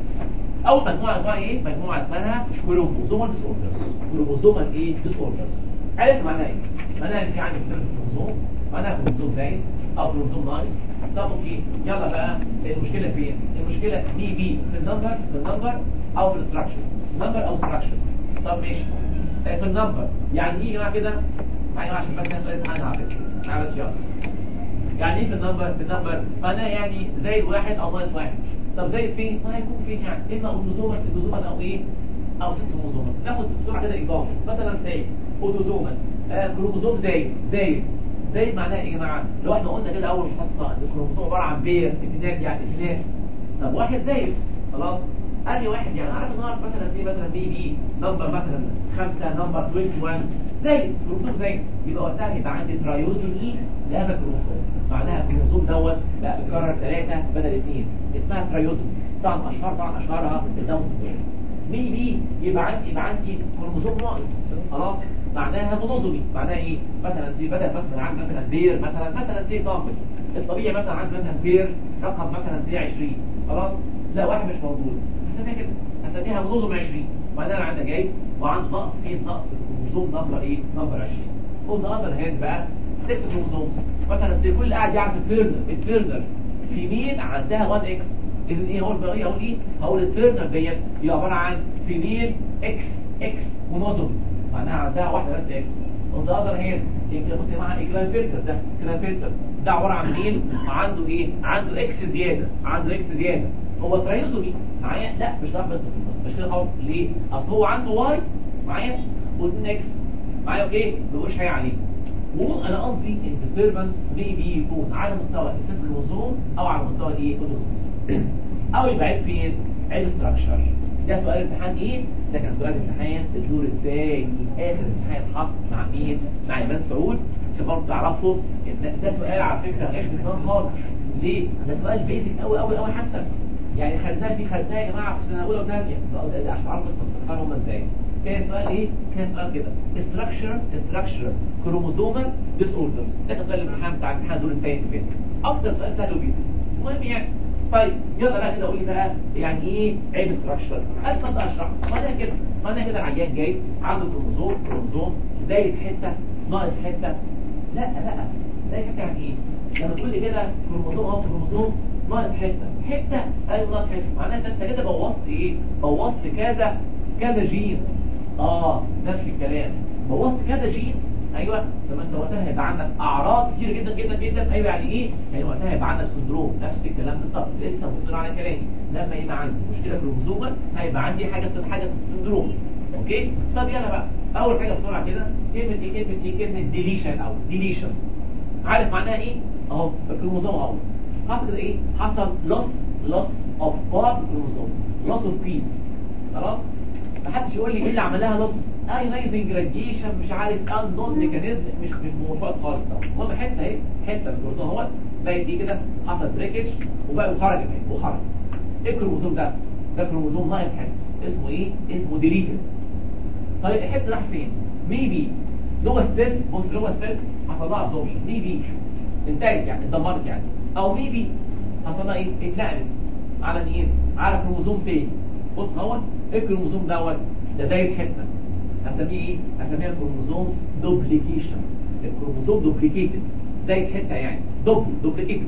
اول مجموعه اسمها ايه مجموعه اسمها كروموزومال ديس اوردرز كروموزومال ايه ديس اوردرز عرفت معناها ايه معناها ان في عندي كتير كروموزوم معناها كروموزوم زايد او كروموزوم ناقص طب اوكي يلا بقى المشكله فين المشكله دي بي في النمبر في النمبر او في الاستراكشر نمبر او استراكشر طب ماشي آه، في النمبر يعني ايه يا جماعه كده معايا عشان بس نسال امتحان على فكره معايا بس يلا يعني ايه في النمبر في النمبر معناه يعني زائد واحد او ناقص واحد طب زائد فين ما هيكون فين يعني اما اوتوزوما اوتوزوما او ايه او ست كروموزومات ناخد بسرعه كده اضافه مثلا زائد اوتوزوما آه كروموزوم زايد زايد زايد معناها ايه يا جماعه لو احنا قلنا كده اول حصه ان الكروموزوم عباره عن بير اثنين يعني اثنين طب واحد زايد خلاص ادي واحد يعني اعرف ان اعرف مثلا دي مثلا بي بي نمبر مثلا خمسة نمبر 21 زايد كروموزوم زايد يبقى وقتها يبقى عندي ترايوزومي لهذا الكروموزوم معناها الكروموزوم دوت لا اتكرر ثلاثة بدل اثنين اسمها ترايوزومي طبعا اشهر طبعا اشهرها الداون سندروم بي بي يبقى عندي يبقى عندي كروموزوم ناقص خلاص معناها مونوزومي معناها ايه مثلا دي بدل مثلا عندي مثلا بير مثلا مثلا زي طامل الطبيعي مثلا عندي مثلا بير رقم مثلا زي 20 خلاص لا واحد مش موجود هسميها كده هسميها مونوزوم 20 معناها انا عندي جاي وعنده نقص فيه نقص الكروموزوم نمبر ايه نمبر 20 خد اقدر هاند بقى ست كروموزومز مثلا زي كل قاعد يعرف التيرنر التيرنر في مين عندها 1 اكس اذا ايه هو البقيه هقول ايه هقول التيرنر ديت هي عباره عن فيميل اكس اكس مونوزوم معناها عندها واحده بس اكس وده اقدر هي بص يا جماعه الكلام فلتر ده كلام فلتر ده عباره عن مين عنده ايه عنده اكس زياده عنده اكس زياده هو تريزومي معايا لا مش ده بس مش كده خالص ليه اصل هو عنده واي معايا واثنين اكس معايا اوكي ما بقولش حاجه عليه وانا قصدي الديستربنس بي يكون على مستوى السيستم الوزون او على مستوى الايه الاوزوموس او يبقى عيب فين عيب ستراكشر ده سؤال امتحان ايه ده كان سؤال امتحان الدور الثاني اخر امتحان اتحط مع مين مع ايمان سعود عشان برضه تعرفوا ان ده سؤال على فكره غير بيتكرر خالص ليه ده سؤال بيزك قوي قوي قوي حتى يعني خدناه في خدناه يا جماعه في سنه اولى وثانيه ده ده عشان تعرفوا استفسارهم هم ازاي كان سؤال ايه كان سؤال كده structure structure chromosomal disorders ده كان سؤال الامتحان بتاع الامتحان الدور الثاني اللي فات اكتر سؤال سهل جدا المهم يعني طيب يلا بقى كده قولي بقى يعني ايه عيب ستراكشر اتفضل اشرح معناها كده معناها كده العيان جاي عنده كروموزوم كروموزوم زايد حته ناقص حته لا لا زايد حته يعني ايه لما تقول لي كده كروموزوم اهو كروموزوم ناقص حته حته ايوه ناقص حته معناها إن انت كده بوظت ايه بوظت كذا كذا جين اه نفس الكلام بوظت كذا جين ايوه طب انت وقتها هيبقى عندك اعراض كتير جدا جدا جدا ايوه يعني ايه يعني وقتها هيبقى عندك سندروم نفس الكلام بالظبط لسه مصر على كلامي لما يبقى عندي مشكله كروموزومال هيبقى عندي حاجه اسمها حاجه سندروم اوكي طب يلا بقى اول حاجه بسرعه كده كلمه ايه كلمه ايه كلمه ديليشن او ديليشن عارف معناها ايه اهو الكروموزوم اهو حصل كده ايه حصل لوس لوس اوف بارت كروموزوم لوس اوف بيس خلاص محدش يقول لي ايه اللي عملها لوس ايونايزنج راديشن مش عارف انون ميكانيزم مش مش موافق خالص طبعا المهم حته اهي حته من الكروموزوم اهوت بقت دي كده حصل بريكج وبقى وخرج اهي وخرج ايه الكروموزوم ده ده كروموزوم ناقص حته اسمه ايه اسمه ديليتد طيب الحته راح فين ميبي جوه السيل بص جوه السيل حصل لها ابزوربشن ميبي انتاج يعني اتدمرت يعني او ميبي حصل لها ايه اتنقلت على مين على كروموزوم تاني بص اهوت ايه الكروموزوم دوت ده زي الحته هسميه ايه هسميها كروموزوم دوبليكيشن الكروموزوم دوبليكيتد زي الحته يعني دوبل دوبليكيتد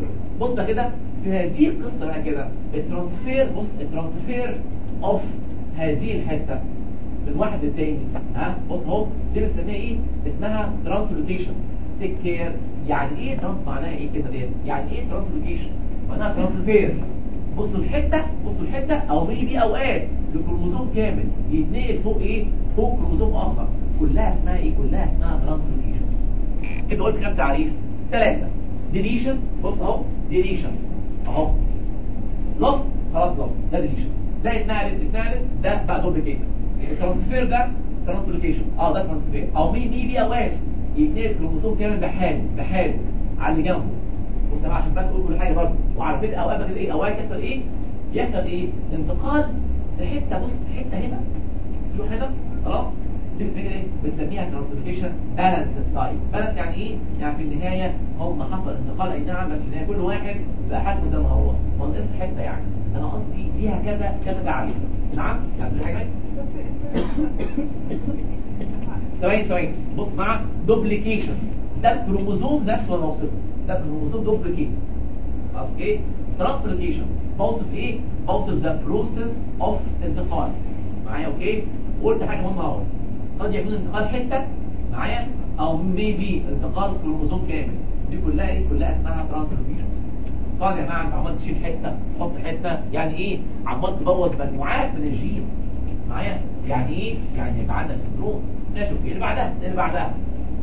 بص ده كده في هذه القصه بقى كده الترانسفير بص الترانسفير اوف هذه الحته من واحد للتاني ها بص اهو دي بنسميها ايه اسمها ترانسلوكيشن تيك كير يعني ايه ترانس معناها ايه كده ديت يعني ايه ترانسلوكيشن معناها ترانسفير بصوا الحته بصوا الحته او ميلي دي اوقات لكروموزوم كامل يتنقل فوق ايه فوق كروموزوم اخر كلها اسمها ايه كلها اسمها ترانسلوكيشنز كده قلت كام تعريف ثلاثه ديليشن بص اهو ديليشن اهو لوس خلاص لوس ده ديليشن ده اتنقلت اتنقلت ده بقى دوبليكيت الترانسفير ده ترانسلوكيشن اه ده ترانسفير او مين مين بيها واحد يتنقل كروموسوم كامل بحاله بحاله على اللي جنبه بص يا عشان بس اقول كل حاجه برضه وعلى فكره اوقات كده ايه اوقات يحصل ايه يحصل ايه انتقال لحته بص حته هنا شوف هنا خلاص دي الفكره ايه بنسميها ترانسلوكيشن بالانس سايد بالانس يعني ايه يعني في النهايه هم حصل انتقال اي نعم بس في النهايه كل واحد بقى حجمه زي ما هو ما نقص حته يعني انا قصدي فيها كذا كذا تعريف نعم يعني في حاجه ثواني ثواني بص مع دوبليكيشن ده الكروموزوم نفسه انا وصفه ده الكروموزوم دوبليكيت خلاص اوكي ترانسلوكيشن بوصف ايه بوصف ذا بروسيس اوف انتقال معايا اوكي وقلت حاجه مهمه اهو قد يكون انتقال حته معايا او ميبي انتقال كروموزوم كامل دي كلها ايه كلها اسمها ترانسلوكيشن طبعا يا جماعه انت عمال تشيل حته تحط حته يعني ايه عمال تبوظ مجموعات من الجين معايا يعني ايه يعني يبقى عندك سندروم نشوف ايه اللي بعدها اللي بعدها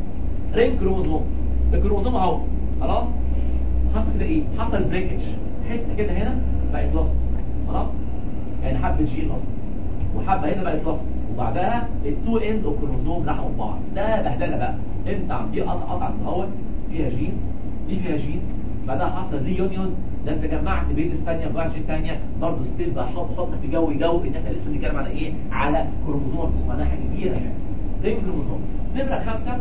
رين كروموزوم الكروموزوم اهو خلاص حصل كده ايه حصل بريكج حته كده هنا بقت لوست خلاص يعني حبه جين اصلا وحبه هنا بقت لوست وبعدها التو اند اوف كروموزوم لحقوا ببعض ده بهدله بقى انت عم دي قطع قطع اهوت فيها جين دي فيها جين بعدها حصل ريونيون ده انت جمعت بيز ثانيه بجمعت جين ثانيه برضه ستيل بقى حط حط في جو جو ان احنا لسه بنتكلم على ايه على كروموزوم معناها حاجه كبيره يعني زي كروموزوم نمره خمسه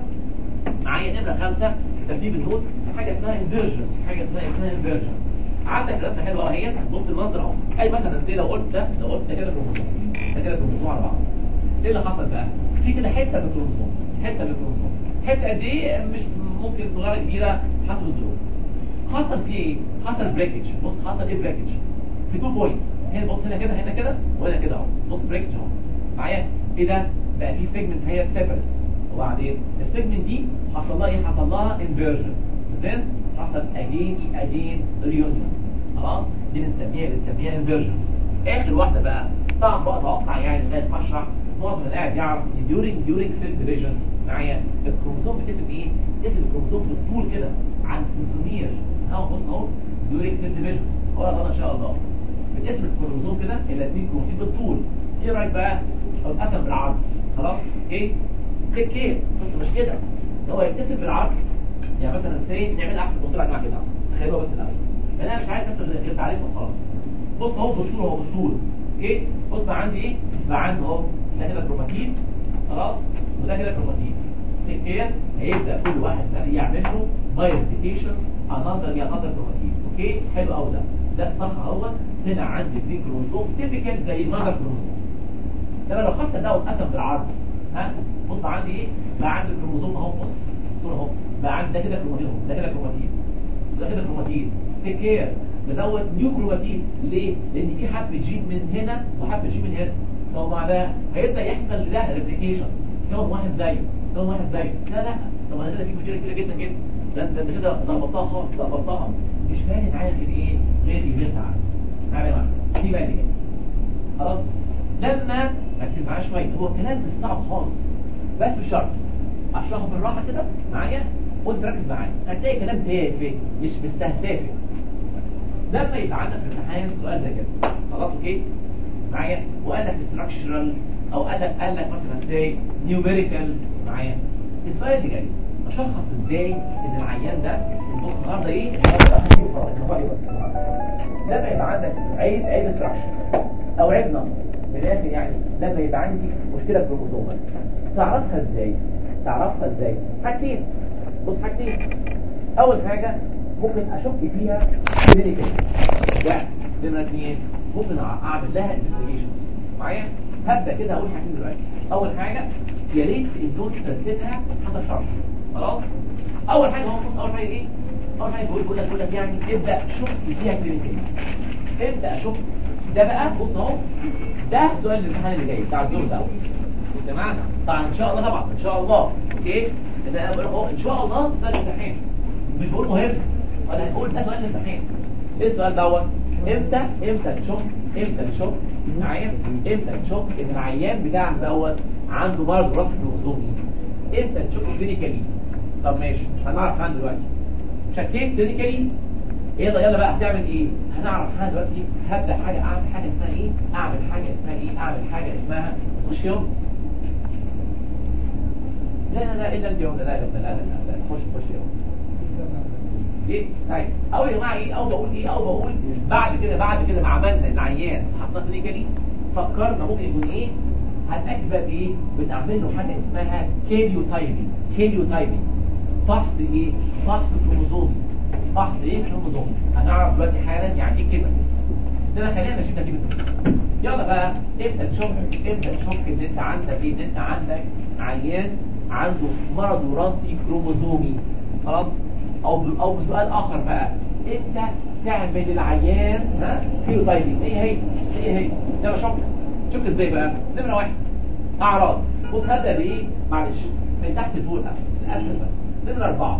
معايا نمره خمسه ترتيب النوت حاجه اسمها انفيرجن حاجه اسمها اسمها انفيرجن عندك رسمه حلوه اهي بص المنظر اهو اي مثلا زي لو قلت ده لو قلت ده كده كروموزوم ده كده كروموزوم على بعض ايه اللي حصل بقى في كده حته من الكروموزوم حته من الكروموزوم حته قد ايه مش ممكن صغيره كبيره حسب الظروف حصل فيه ايه حصل بريكج بص حصل ايه بريكج في تو بوينتس هنا بص هنا كده هنا كده وهنا كده اهو بص بريكج اهو معايا ايه ده بقى في سيجمنت هي سيبرت وبعدين السيجمنت دي حصل لها ايه حصل لها انفيرجن then حصل اجين اجين ريونيون خلاص دي بنسميها بنسميها انفيرجن اخر واحده بقى طبعا بقى اتوقع يعني لغايه ما اشرح معظم اللي قاعد يعرف ان during during cell division معايا الكروموسوم بتقسم ايه؟ اسم الكروموسوم بالطول كده عن سنتومير اهو بص اهو during cell division ولا غلط ان شاء الله بتقسم الكروموسوم كده الى اثنين كروموسوم بالطول ايه رايك بقى؟ لو اتقسم بالعرض خلاص ايه؟ تيك كير بس مش كده هو يتقسم بالعرض يعني مثلا سي نعمل احسن بص لك مع كده احسن تخيلوا بس الاول انا مش عايز بس غير تعريف وخلاص بص اهو بالطول اهو بالطول اوكي بص بقى عندي ايه بقى عندي اهو ده كده كروماتين خلاص وده كده كروماتين تيك كير هيبدا كل واحد ده يعمل له مايرفيكيشن انذر يا انذر كروماتين اوكي حلو قوي ده ده صح اهو طلع عندي اثنين كروموسوم تيبيكال زي المذر كروموسوم لما لو خدت ده واتقسم بالعرض ها بص عندي ايه بقى عندي الكروموسوم اهو بص صوره اهو بقى عندي ده كده كروماتين ده كده كروماتين ده كده كروماتين تيك كير بدوت نيو كروماتين ليه؟ لان في حبه جين من هنا وحبه جين من هنا طب بعدها هيبدا يحصل لده ريبليكيشن كون واحد زيه كون واحد زيه لا لا طب انا كده في مشكله كبيره جدا جدا ده انت انت كده ظبطتها خالص ظبطتها مش فاهم معايا غير ايه؟ غير غير تعب تعالى معايا دي بقى اللي جايه خلاص لما ركز معايا شويه هو الكلام مش صعب خالص بس بشرط اشرحه بالراحه كده معايا وانت ركز معايا هتلاقي كلام تافه مش مستهدف لما يبقى عندك في الامتحان سؤال زي كده خلاص اوكي معايا وقال لك structural او قال لك قال لك مثلا ازاي نيوميريكال معايا السؤال اللي جاي اشخص ازاي ان العيان ده بص النهارده ايه لما يبقى عندك عيب عيب structure او عيب نمط من الاخر يعني لما يبقى عندي مشكله في الكروموسومات تعرفها ازاي تعرفها ازاي حاجتين بص حاجتين اول حاجه ممكن اشك فيها كلينيكال واحد نمره اثنين ممكن اعمل لها انفستيجيشنز معايا هبدا كده اقول حاجتين دلوقتي اول حاجه يا ريت الدوز ترتبها حسب شرط خلاص اول حاجه هو بص اول حاجه ايه اول حاجه بقول بقول لك بقول لك يعني ابدا شك فيها كلينيكال ابدا اشك ده بقى بص اهو ده سؤال الامتحان اللي جاي بتاع الدور ده بص يا جماعه طبعا ان شاء الله طبعا ان شاء الله اوكي ده انا بقول اهو ان شاء الله سؤال الامتحان مش بقول مهم ولا هنقول ده سؤال الامتحان ايه السؤال دوت امتى امتى نشوف امتى نشوف معايا امتى نشوف ان العيان بتاعنا دوت عنده مرض راس كروموسومي امتى نشوفه كلينيكالي طب ماشي هنعرف عنه دلوقتي شكيت كلينيكالي يلا يلا بقى هتعمل ايه هنعرف حاجه دلوقتي هبدا حاجه اعمل حاجه اسمها ايه اعمل حاجه اسمها ايه اعمل حاجه اسمها خش يوم لا لا لا الا اليوم لا لا لا لا لا, لا. خش خش يوم ايه طيب اول يا جماعه ايه او بقول ايه او بقول بعد كده بعد كده ما عملنا العيان حطينا كلينيكالي فكرنا ممكن يكون ايه هنأكد بقى ايه بنعمل له حاجه اسمها كيليو تايبنج كيليو تايبنج فحص ايه فحص كروموزوم فحص ايه كروموزوم هنعرف دلوقتي حالا يعني ايه كده ده خلينا ماشيين نجيب الفلوس يلا بقى ابدا تشوف ابدا تشوف ان انت عندك ايه ان انت عندك عيان عنده مرض وراثي كروموزومي خلاص او ب- او بسؤال اخر بقى انت تعمل العيان ها فيو تايبنج ايه هي ايه هي يلا شوف شوف ازاي بقى نمره واحد اعراض بص هبدا بايه معلش من تحت لفوق الاسهل بس نمره اربعه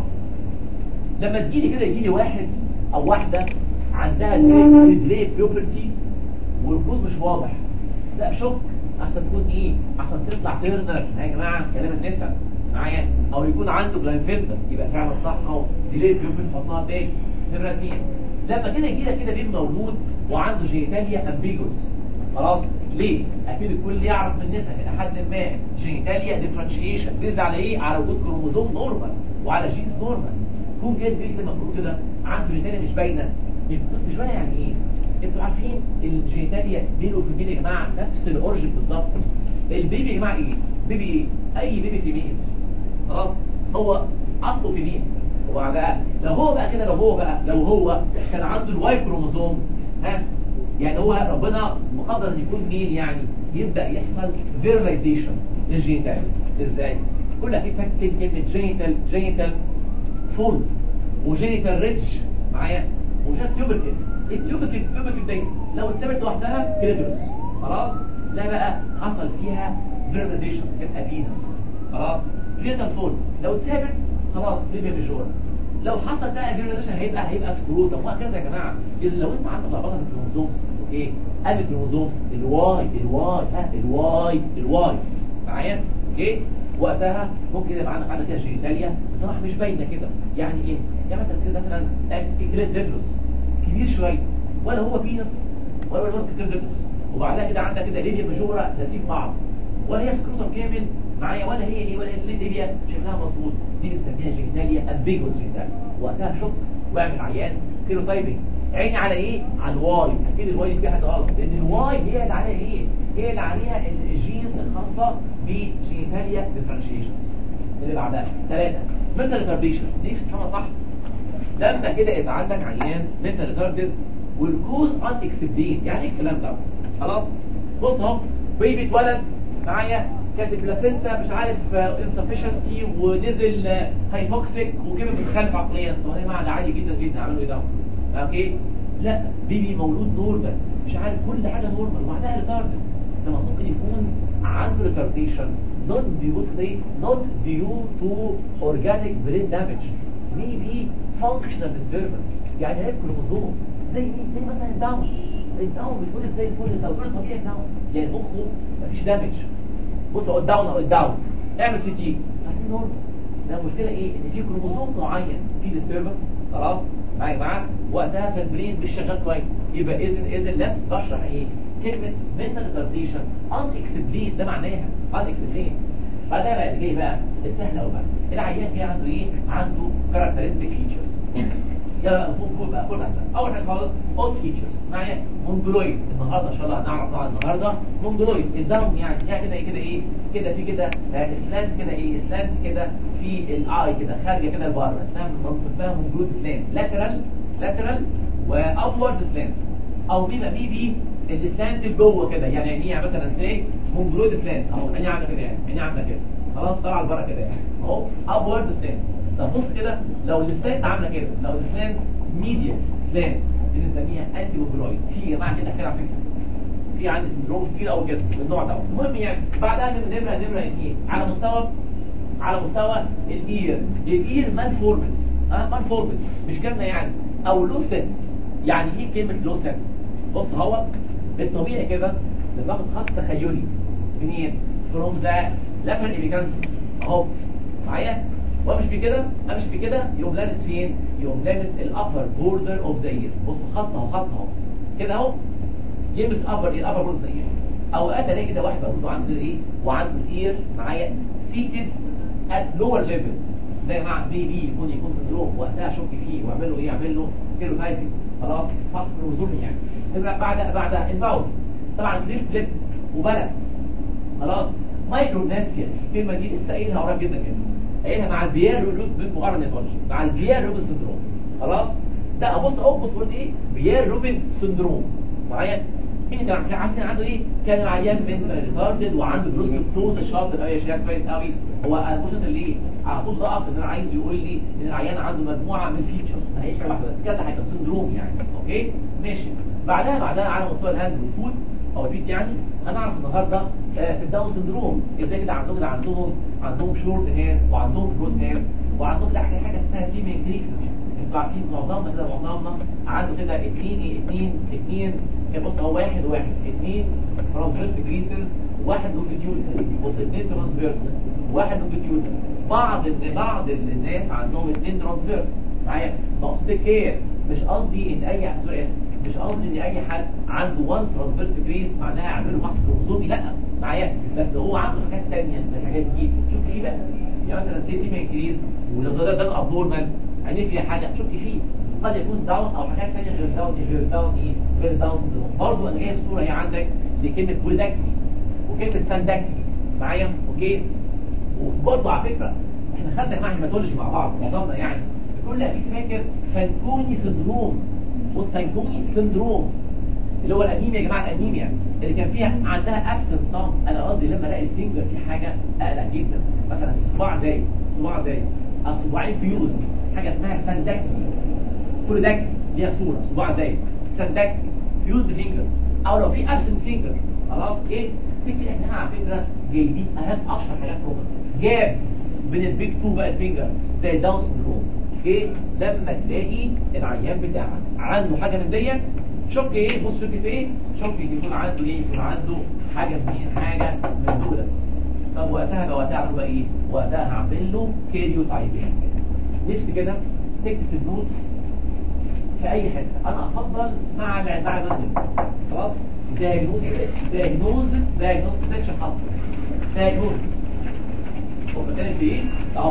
لما تجيلي كده يجيلي واحد او واحده عندها ديلي بيوبرتي والفلوس مش واضح لا شك عشان تكون ايه عشان تطلع ترنر يا جماعه كلام النساء معايا او يكون عنده جلاينفيلتر يبقى فعلا صح اهو ديلي بيوبرتي حطها تاني نمره اثنين لما كده يجي لك كده بين مولود وعنده جينيتاليا امبيجوس خلاص ليه اكيد الكل يعرف من النساء الى حد ما جينيتاليا ديفرنشيشن بيزد على ايه على وجود كروموزوم نورمال وعلى جينز نورمال يكون جاي البيت لما بيقول كده عنده جينيتاليا مش باينه بس مش باينه يعني ايه انتوا عارفين الجينيتاليا بينه وفي البيبي يا جماعه نفس الاورجن بالظبط البيبي يا جماعه ايه بيبي ايه اي بيبي فيميل خلاص هو اصله فيميل هو بقى لو هو بقى كده لو هو بقى لو هو كان عنده الواي كروموزوم ها يعني هو ربنا مقدر ان يكون ميل يعني يبدا يحصل فيرلايزيشن للجينيتال ازاي كل اكيد فاكر كلمه جينيتال جينيتال فولد وجينيتال ريتش معايا وجات تيوبركل التيوبركل التيوبركل دي لو اتثبت لوحدها كريدوس خلاص لا بقى حصل فيها فيرلايزيشن تبقى فينس خلاص جينيتال فولد لو اتثبت خلاص ليبيا ميجور لو حصل بقى فيرلايزيشن هيبقى هيبقى سكروتم وهكذا يا جماعه إذا لو انت عندك لخبطه في الكروموزومز اوكي ادي الكروموزومز الواي الواي ها الواي الواي معايا اوكي وقتها ممكن يبقى عندك عندك كده جينيتاليا بصراحه مش باينه كده يعني ايه يعني مثلا كده مثلا كريس ديفلوس كبير شويه ولا هو بينس ولا هو كريس ديفلوس وبعدها كده عندك كده ليبيا مجوره لطيف بعض ولا هي سكروتم كامل معايا ولا هي ايه ولا هي ليبيا شكلها مظبوط دي بنسميها جينيتاليا امبيجوس جينيتاليا وقتها شك واعمل عيان كيلوتايبنج عيني على ايه على الواي اكيد الواي دي فيها حاجه غلط لان الواي هي اللي عليها ايه هي اللي عليها الجين الخاصه بجينيتاليا ديفرنشيشن اللي بعدها ثلاثه منتال ريتارديشن دي فهمها صح لما كده يبقى عندك عيان منتال ريتاردد والكوز ان اكسبلين يعني ايه الكلام ده خلاص بص اهو بيبي اتولد معايا كانت البلاسينتا مش عارف انسفشنسي ونزل هايبوكسيك وكبر متخلف عقليا طب يا جماعه ده عادي جدا جدا عملوا ايه ده اوكي لا بيبي مولود نورمال مش عارف كل حاجه نورمال وبعدها ريتاردد ده ممكن يكون عنده ريتارديشن not due not due to organic brain damage maybe functional disturbance يعني هي كروموزوم زي مين زي مثلا الداون الداون بيقول زي الفل لو كل طبيعي داون يعني مخه مفيش دامج بص هو الداون او الداون اعمل سي تي عايزين نورمال ده المشكله ايه ان في كروموزوم معين في ديستربنس خلاص معايا يا جماعه وقتها في البرين مش شغال كويس يبقى اذا اذا لازم بشرح ايه كلمه mental retardation unexplained ده معناها unexplained بعدها بقى اللي جاي بقى السهل قوي بقى العيان جاي عنده ايه عنده characteristic features يلا بقى فوق فوق بقى فوق بقى اول حاجه خالص اول فيتشرز معايا مونجولويد النهارده ان شاء الله هنعرف طبعا النهارده مونجولويد الدم يعني يعني كده ايه كده ايه كده في كده آه، اسلام كده ايه اسلام كده في الاي كده خارجه كده لبره اسمها اسمها مونجولويد اسلام لاترال لاترال وابورد اسلام او بيبقى بي بي الاسلام جوه كده يعني يعني ايه مثلا ازاي مونجولويد اسلام اهو عيني عامله كده يعني عيني عامله كده خلاص طلع لبره كده يعني اهو ابورد اسلام طب بص كده لو اللسان عامله كده لو اللسان ميديا لسان دي بنسميها انتي اوبرويد في يا جماعه كده كده على فكره في عندي سندروم كتير قوي كده من النوع ده المهم يعني بعدها نمره نمره ايه على مستوى على مستوى الاير الاير مان فورمت اه مان فورمت مش كلمه يعني او لو سنس يعني ايه كلمه لو سنس بص هو الطبيعي كده لما باخد خط تخيلي منين فروم ذا لاترال ايبيكانثوس اهو معايا وامشي بكده امشي بكده يقوم لابس فين يقوم لامس الابر بوردر اوف ذا اير بص خط اهو خط اهو كده اهو يلمس ابر ايه الابر بوردر اير اوقات الاقي كده واحد برضه عنده ايه وعنده الاير معايا سيتد ات لور ليفل زي مع بي بي يكون يكون سندروم وقتها اشك فيه واعمل له ايه اعمل له كيلوتايبنج خلاص فحص كروموزومي يعني تبقى بعد بعد الماوس طبعا كليب فليب وبلد خلاص مايكروناسيا الكلمه دي لسه قايلها قريب جدا كده قايلها مع البيير روبس مقارنه نيفولوجي مع البيير روبن سندروم خلاص ده ابص ابص قلت ايه بيير روبن سندروم معايا مين كان عارفين عارفين عنده ايه كان العيان من ريتاردد وعنده بروس صوت الشاطر قوي شايف كويس قوي هو انا كنت اللي ايه على طول ضغط ان انا عايز يقول لي ان العيان عنده مجموعه من فيتشرز ما هيش حاجه واحده بس كده هيبقى سندروم يعني اوكي ماشي بعدها بعدها على مستوى الهاند والفوت او الفيت يعني هنعرف النهارده آه، في الداون سندروم ازاي كده عندهم كده عندهم عندهم شورت هير وعندهم برود هير وعندهم كده حاجه حاجه اسمها فيميل كريكس انتوا عارفين معظمنا كده معظمنا عنده كده اثنين اثنين اثنين كده بص هو واحد واحد اثنين ترانسفيرس كريسز واحد لونجيتيود بص اثنين ترانسفيرس واحد لونجيتيود بعض ال- بعض الناس عندهم اثنين ترانسفيرس معايا نقص كير مش قصدي ان اي سوري مش قصدي ان اي حد عنده وان ترانسفيرس كريس معناها يعمله محص كروموزومي لا معايا بس هو عنده حاجات ثانيه من الحاجات دي شوف ايه بقى يعني مثلا سي سي كريس وده ده ابنورمال عينيه فيها حاجه شك فيه قد يكون داون او حاجات ثانيه غير داون غير داون ايه غير داون سندروم برضه انا جايب صوره هي عندك لكلمه بوليداكتي وكلمه سانداكتي معايا اوكي وبرضه على فكره احنا خدنا مع هيماتولوجي مع بعض معظمنا يعني كل اكيد فاكر فانكوني سندروم والسانكوني سندروم اللي هو الانيميا يا جماعه الانيميا اللي كان فيها عندها ابسنت طم انا قصدي لما الاقي الفينجر في حاجه اقلق جدا مثلا صباع زي صباع زي او صباعين فيوز حاجه اسمها سانداكتي كل ده ليها صوره صباع زي سانداكتي فيوز فينجر او لو في ابسنت فينجر خلاص ايه تفتكر احنا على فكره جايبين اهم اشهر حاجات فوق جاب من البيج تو بقى الفينجر زي داون سندروم ايه لما تلاقي العيان بتاعك عنده حاجه من ديت شك ايه بص شك في ايه شك يكون عنده ايه يكون عنده حاجه من حاجه من دولت طب وقتها بقى وقتها اعمل بقى ايه وقتها هعمل له كيريو تايبنج نفسي كده تكتب النوتس في اي حته انا افضل مع مع الرجل خلاص دايجنوز دايجنوز دايجنوز سيكشن حصل دايجنوز هو بتكلم في ايه اهو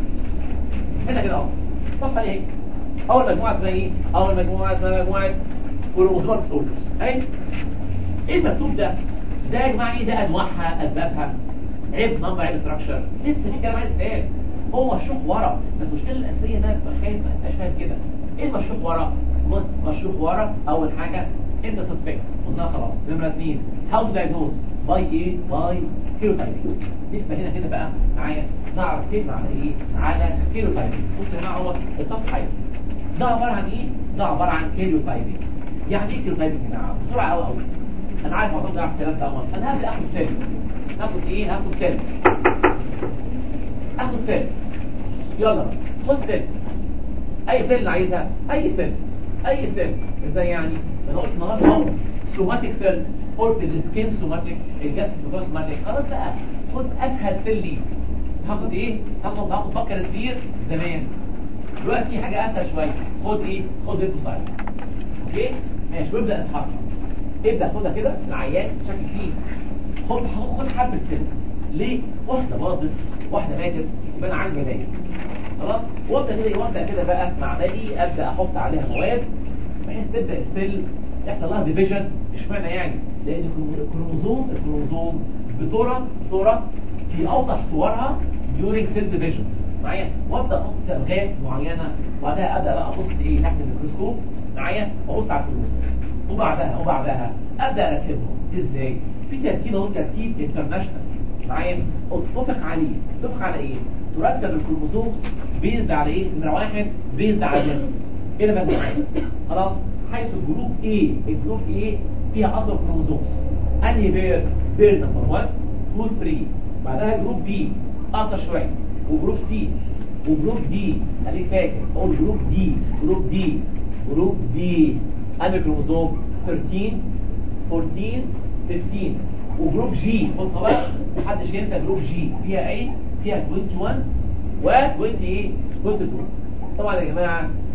هنا كده اهو صف عليه اول مجموعه اسمها ايه اول مجموعه اسمها مجموعه كروموسومال ديسوردرز اي ايه المكتوب ده ده يا جماعه ايه ده انواعها اسبابها عيب نمبر عيب ستراكشر لسه في كلام عايز يتقال هو مشروح ورا بس المشكله الاساسيه ده بتبقى خايف ما تبقاش فاهم كده ايه المشروح ورا مشروح ورا اول حاجه انت سسبكت قلنا خلاص نمره اثنين هاو دايجنوز باي ايه باي كيلوتايبنج نسبه هنا كده بقى معايا نعرف كلمه على ايه على كيلوتايبنج بص يا جماعه هو الصفحه ايه ده عباره عن ايه ده عباره عن كيلوتايبنج يعني ايه كيلوتايبنج يا جماعه بسرعه قوي قوي انا عارف معظمكم يعرف الكلام ده أول. انا هبدا اخد سيل هاخد ايه هاخد سيل اخد سيل يلا خد سيل اي سيل اللي عايزها اي سيل اي سيل ازاي يعني انا قلت النهارده اهو سوماتيك سيلز قلت السكين سوماتيك الجسم سوماتيك خلاص بقى خد اسهل سيل ليك هاخد ايه هاخد هاخد بكر كتير زمان دلوقتي حاجه اسهل شويه خد ايه خد ليفوسايت اوكي ماشي وابدا اتحرك ابدا خدها كده العيان شكل فيه خد خد حبه سيل ليه واحده باظت واحده ماتت يبقى انا عندي بدايه خلاص وابدا كده وابدا كده بقى مع بالي ابدا احط عليها مواد بحيث تبدا السيل يحصل لها ديفيجن اشمعنى يعني لان الكروموزوم الكروموزوم بترى بترى في اوضح صورها during cell division معايا وابدا احط تبغات معينه وبعدها ابدا بقى ابص ايه تحت الميكروسكوب معايا وابص على الكروموزوم وبعدها وبعدها ابدا اركبهم ازاي في ترتيب اهو ترتيب انترناشونال معايا اتفق عليه اتفق على ايه ترتب الكروموسومز بيزد على ايه نمره واحد بيزد على الجنس كده بقى خلاص حيث الجروب A الجروب A فيها اكتر كروموسومز انهي بير بير نمبر 1 2 3 بعدها جروب B اكتر شويه وجروب C وجروب D خليك فاكر اقول جروب D جروب D جروب D انهي كروموسوم 13 14 15 وجروب جي بص بقى محدش ينسى جروب جي فيها ايه فيها 21 و 20 ايه 22 طبعا يا جماعه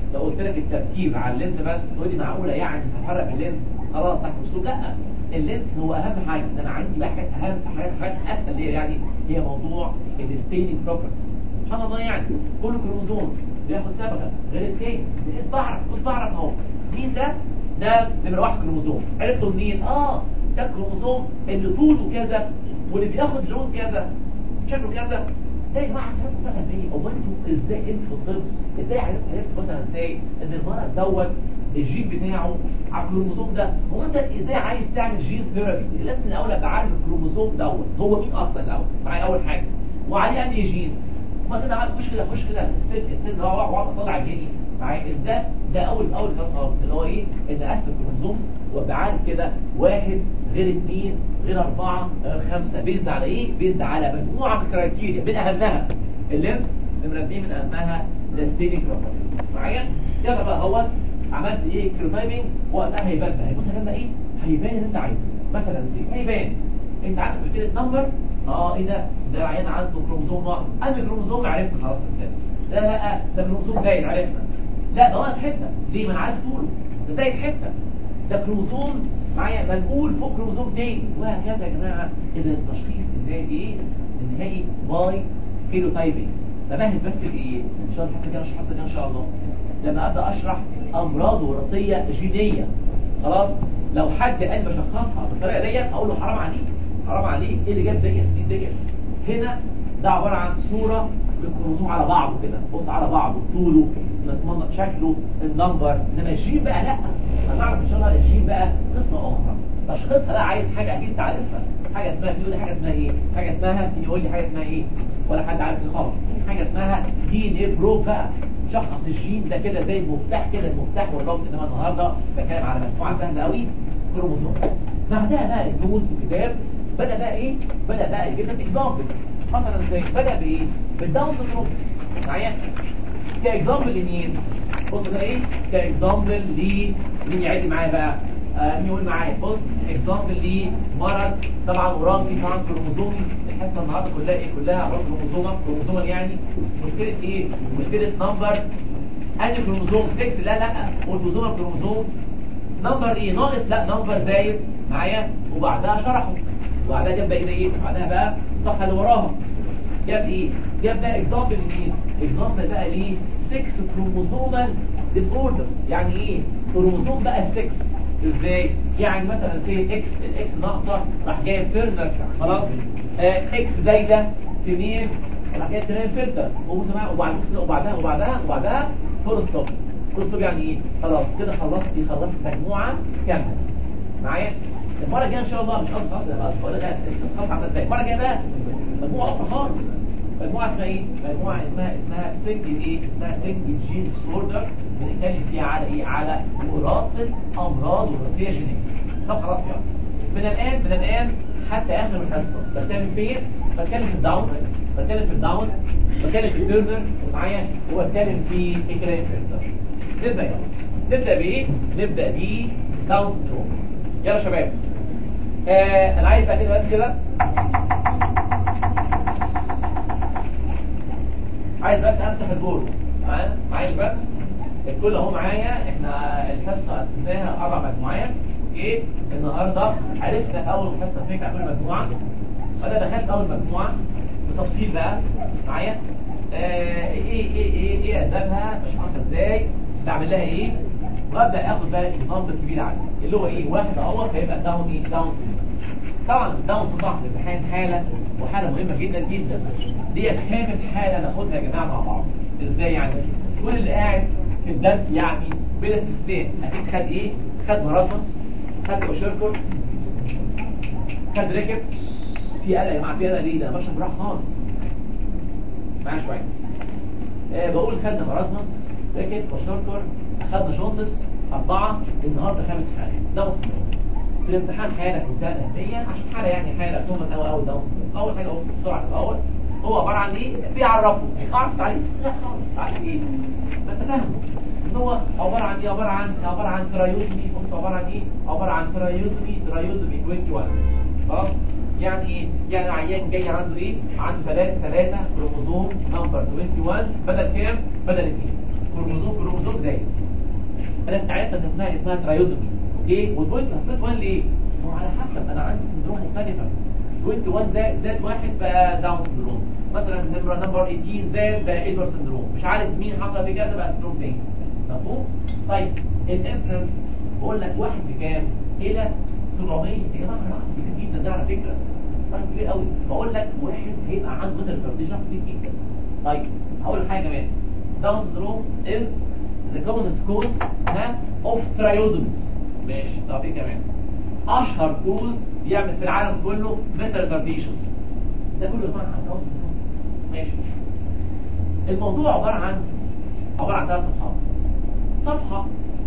لو قلت لك التركيب على اللينس بس تقول لي معقوله يعني هفرق بين اللينس خلاص تحت الاسلوب لا اللينس هو اهم حاجه ده انا عندي بقى حاجات اهم حاجات حاجات اسهل اللي هي يعني هي موضوع الستيننج بروبرتيز سبحان الله يعني كل كروموزوم بياخد صبغه غير التاني بقيت بعرف بص بعرف اهو مين ده ده نمره واحد كروموزوم عرفته منين اه ده الكروموزوم اللي طوله كذا واللي بياخد لون كذا شكله كذا ده يا جماعه عرفتوا مثلا ايه او انتوا ازاي انتوا في الطب ازاي عرفت عرفت مثلا ازاي ان المرض دوت الجين بتاعه على الكروموزوم ده هو انت ازاي عايز تعمل جين ثيرابي لازم الاول ابقى عارف الكروموزوم دوت هو مين اصلا الاول معايا اول حاجه وعليه انهي جين ما كده عارف خش كده خش كده الست الست هو واقعد اطلع الجيني معايا ده ده اول اول كلام خالص اللي هو ايه ان اسف الكروموزوم وابقى عارف كده واحد غير اثنين غير اربعه غير خمسه بيزد على ايه؟ بيزد على مجموعه من الكرايتيريا من اهمها الليمف نمره اثنين من اهمها الستينيك بروبرتيز معايا؟ يلا بقى هو عملت ايه كريمايمنج وقتها هيبان بقى بص هيبان بقى ايه؟ هيبان اللي انت عايزه مثلا زي هيبان انت عارف كده نمبر اه ايه ده ده عيان عنده كروموزوم ناقص انا كروموزوم عرفنا خلاص ازاي لا لا ده كروموزوم باين عرفنا لا ده ناقص حته ليه ما انا عارف طوله ده زايد حته ده كروموزوم معايا منقول فوق كروموزوم تاني وهكذا يا جماعه اذا التشخيص النهائي ايه النهائي باي فينوتايبنج بمهد بس بايه ان شاء الله الحصه الجايه الحصه الجايه ان شاء الله لما ابدا اشرح امراض وراثيه جينيه خلاص لو حد قال بشخصها بالطريقه ديت اقول له حرام عليك حرام عليك ايه اللي جاب ديت دي ديت هنا ده عباره عن صوره للكروموسوم على بعضه كده بص على بعضه طوله نتمنى شكله النمبر انما الجين بقى لا هنعرف ان شاء الله الجين بقى قصه اخرى تشخيصها بقى عايز حاجه اكيد تعرفها حاجه اسمها يقول لي حاجه اسمها ايه حاجه اسمها يقول لي حاجه اسمها ايه ولا حد عارف ايه خالص حاجه اسمها دي ان ايه برو بقى شخص الجين ده كده زي المفتاح كده المفتاح والربط انما النهارده بتكلم على مجموعه سهله قوي كروموسوم بعدها بقى الدروس في الكتاب بدا بقى ايه بدا بقى يجيب لك اكزامبل مثلا ازاي بدا بايه بالداون سندروم معايا كاكزامبل لمين بص ده ايه كاكزامبل ل مين يعد معايا بقى آه مين يقول معايا بص اكزامبل لمرض طبعا وراثي طبعا كروموزومي الحصه النهارده كلها ايه كلها امراض كروموزومه كروموزومال يعني مشكله ايه مشكله نمبر انهي كروموزوم 6 لا لا اوتوزومال كروموزوم نمبر ايه ناقص لا نمبر زايد معايا وبعدها شرحه وبعدها جاب بقى ايه بعدها بقى الصفحه اللي وراها جاب ايه جاب بقى اكزامبل لمين اكزامبل بقى ليه 6 كروموزومال ديس اوردرز يعني ايه كروموزوم بقى 6 ازاي يعني مثلا في اكس الاكس ناقصه راح جايب فيرنر خلاص آه اكس زايده في مين راح جايب تنين فلتر وبعد وبعدها وبعدها وبعدها فول ستوب فول ستوب يعني ايه خلاص كده خلصت خلصت مجموعه كامله معايا المره الجايه ان شاء الله مش قصدي خلاص بقى ولا ده خلاص عملت ازاي المره الجايه بقى مجموعه اخرى خالص مجموعه اسمها ايه مجموعه اسمها اسمها سنجل ايه اسمها سنجل جين ديسوردر بنتكلم فيها على ايه على وراثه امراض وراثيه جينيه طب خلاص يعني من الان من الان حتى اخر الحصه بتكلم فين بتكلم في الداون بتكلم في الداون بتكلم في التيرنر معايا وبتكلم في الكلام فلتر نبدا يلا نبدا بايه نبدا ب داون سندروم يلا يا شباب آه انا عايز بقى كده بس كده عايز بس امسح البورد معايا معايا بس الكل اهو معايا احنا الحصه قسمناها اربع مجموعات اوكي النهارده عرفنا اول حصه فيك اول مجموعه انا دخلت اول مجموعه بتفصيل بقى معايا آه ايه ايه ايه ايه اسبابها مش عارف ازاي بعمل لها ايه وابدا اخد بقى النمط الكبير عندي اللي هو ايه واحد اهو هيبقى داون ايه داون طبعا الداون طبعا الامتحان حاله وحاله مهمه جدا جدا ديت خامس حاله ناخدها يا جماعه مع بعض ازاي يعني كل اللي قاعد في الدرس يعني بلا استثناء اكيد خد ايه خد مراسمس خد اوشيركور خد ركب في قلق يا جماعه في قلق ليه ده انا بشرب براحه خالص معايا شويه آه بقول خدنا مراسمس ركب وشيركور اخدنا شونتس اربعه النهارده خامس حاله ده وصل في الامتحان حاله كلها اهميه عشان حاله يعني حاله ثم اول اول ده وصل اول حاجه اقول بسرعه الاول هو عباره عن ايه بيعرفه اعرف تعريف لا خالص تعريف ايه ما انت فاهمه ان هو عباره عن ايه عباره عن عباره عن ترايوزمي بص عباره عن ايه عباره عن ترايوزمي ترايوزمي 21 خلاص يعني ايه يعني العيان جاي عنده ايه عنده ثلاثة ثلاثة كروموزوم نمبر 21 بدل كام بدل 2 كروموزوم كروموزوم زايد انا انت عرفت ان اسمها اسمها ترايوزومي اوكي والبوينت حطيت 1 ليه؟ ما هو على حسب انا عندي سندروم مختلفه 21 زاد زاد واحد بقى داون سندروم مثلا نمبر نمبر 18 زاد بقى ايدور سندروم مش عارف مين حصل في كذا بقى سندروم تاني مفهوم؟ طيب الانفلونس بقول لك واحد بكام؟ الى 700 يا جماعه رقم كبير جدا ده على فكره رقم كبير قوي بقول لك واحد هيبقى عنده مثل ريكارديشن كتير جدا طيب هقول حاجه كمان داون سندروم از the commonest cause ها of triosms ماشي طب ايه كمان اشهر كوز بيعمل في العالم كله ميتال ريتارديشن ده كله طبعا عن داون سندروم ماشي الموضوع عباره عن عباره عن ثلاث صفحات صفحه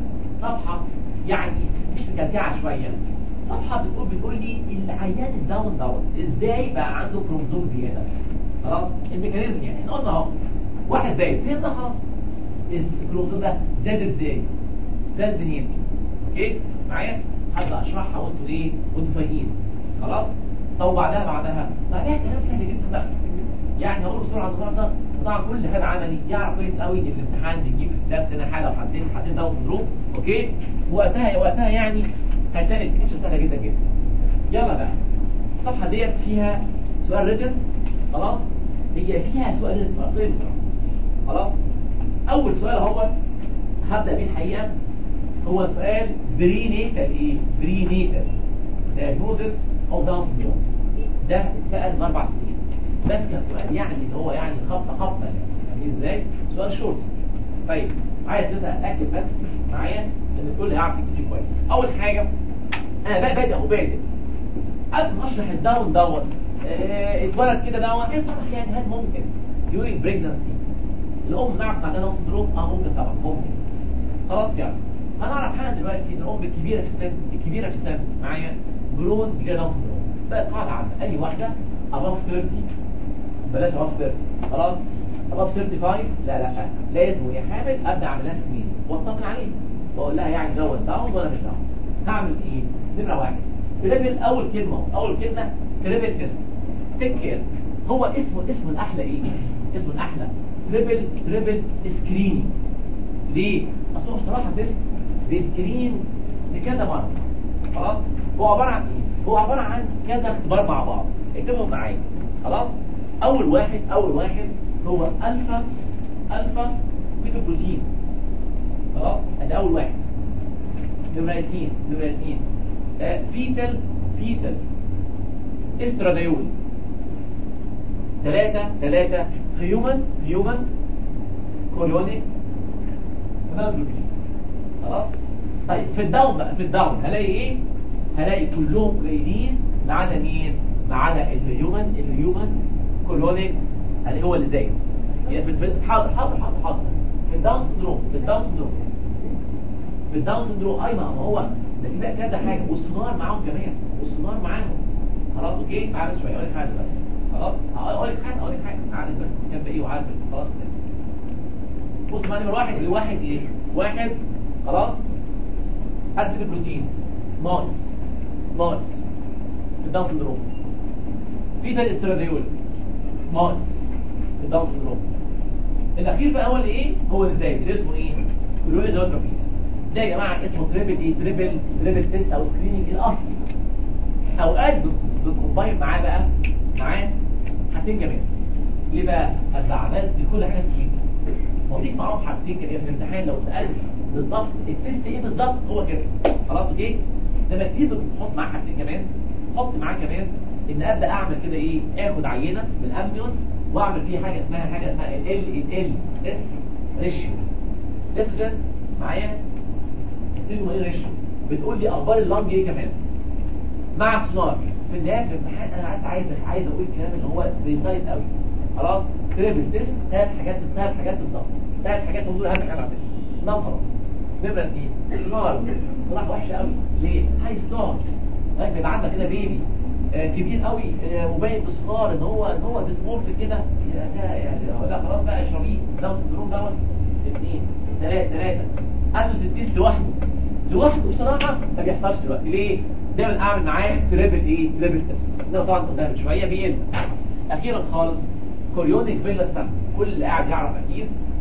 صفحه يعني مش مكلكعه شويه صفحه بتقول بتقول لي العيان الداون داون ازاي بقى عنده كروموزوم زياده خلاص الميكانيزم يعني احنا قلنا اهو واحد زايد فهمنا خلاص الكروموزوم ده زاد ازاي زاد منين اوكي معايا هبدا اشرحها وانتوا ايه وانتوا فاهمين خلاص طب بعدها بعدها بعدها كلام سهل جدا بقى يعني هقول بسرعه النهارده طبعا كل هذا عملي يعرف كويس قوي ان الامتحان بيجيب في الدرس هنا حاله وحالتين حالتين داون سندروم اوكي وقتها وقتها يعني هتلاقي الكيس سهله جدا جدا يلا بقى الصفحه ديت فيها سؤال ريتن خلاص هي فيها سؤال سؤالين بصراحه خلاص اول سؤال هو هبدا بيه الحقيقه هو سؤال برينيتال ايه برينيتال diagnosis of Down syndrome ده اتسال من اربع سنين بس كان سؤال يعني اللي هو يعني خبطه خبطه يعني فاهمين ازاي سؤال شورت طيب عايز تبدا اتاكد بس معايا ان الكل هيعرف يكتب فيه كويس اول حاجه انا بقى بادئ اهو بادئ قبل ما اشرح الداون دوت اه، اتولد كده داون عايز تعرف يعني هل ممكن during pregnancy الام نعرف عندها داون سندروم اه ممكن طبعا ممكن خلاص يعني هنعرف حاجه دلوقتي ان الام الكبيره في السن الكبيره في السن معايا جرون بيجي داون سندروم بقت قاعده عامه اي واحده above 30 بلاش above 30 خلاص above 35 لا لا لازم وهي حامل ابدا اعمل لها سكرين واطمن عليها واقول لها يعني دوت داون ولا مش داون هعمل ايه نمره واحد تريبل اول كلمه اول كلمه تريبل اسم تيك كير هو اسمه اسمه الاحلى ايه اسمه الاحلى تريبل تريبل سكرينينج ليه اصل هو بصراحه تيست بيسكرين لكذا مره خلاص هو عباره عن ايه هو عباره عن كذا اختبار مع بعض اكتبهم معايا خلاص اول واحد اول واحد هو الفا الفا بيتا بروتين خلاص ادي اول واحد نمرة اثنين نمرة اثنين آه، فيتال فيتال استراديول ثلاثة ثلاثة هيومن هيومن كولونيك هيموجلوبين خلاص طيب في الداون بقى في الداون هلاقي ايه هلاقي كلهم قليلين ما عدا مين ما عدا الهيومن الهيومن كولونيك اللي هو اللي زايد يعني في في- حاضر حاضر حاضر حاضر في الداون سندروم في الداون سندروم في الداون سندروم اي ما هو ده في بقى كذا حاجه والسونار معاهم كمان والسونار معاهم خلاص اوكي تعالى شويه اقول لك حاجه بس خلاص اقول لك حاجه اقول لك حاجه عارف بس كان ايه وعارف خلاص كده بص بقى نمرة واحد لواحد ايه واحد خلاص أدرك البروتين ناقص ناقص في الداون سندروم في ده الاستراديول ناقص في الداون سندروم الاخير بقى هو اللي ايه هو اللي زايد اللي اسمه ايه كلوري ديوتروفي ده يا جماعه اسمه تريبل ايه تريبل تريبل تيست او سكريننج الاصلي اوقات بتكومباين معاه بقى معاه حاجتين كمان ليه بقى هبقى عملت لكل حاجه سكرين وضيف معاهم حاجتين كده في الامتحان لو سالت بالظبط التست ايه بالظبط هو كده خلاص اوكي لما تيجي تحط معاه حاجتين كمان حط معاه كمان ان ابدا اعمل كده ايه اخد عينه من الامنيون واعمل فيه حاجه اسمها حاجه اسمها ال ال ال اس ريشيو لسه معايا اسمه ايه ريشيو بتقول لي اخبار اللنج ايه كمان مع السونار في النهايه في الامتحان انا عايز عايز عايز اقول الكلام اللي هو بريسايز قوي خلاص تريبل تيست ثلاث حاجات ثلاث حاجات بالظبط ثلاث حاجات دول اهم حاجه عندنا نعم خلاص نمرة اثنين سونار صراحه وحشه قوي ليه؟ هاي سونار طيب يبقى عندك كده بيبي آه كبير قوي آه وباين بصغار ان هو ان هو ديسمورف كده يا ده يعني هو ده خلاص بقى اشربيه ده السندروم دوت اثنين ثلاثه ثلاثه عنده ستيس لوحده لوحده بصراحه ما بيحصلش دلوقتي ليه؟ دايما اعمل معاه تريبل ايه؟ تريبل تيست ده طبعا قدام شويه بيقل اخيرا خالص كوريونيك فيلا ستام كل اللي قاعد يعرف اكيد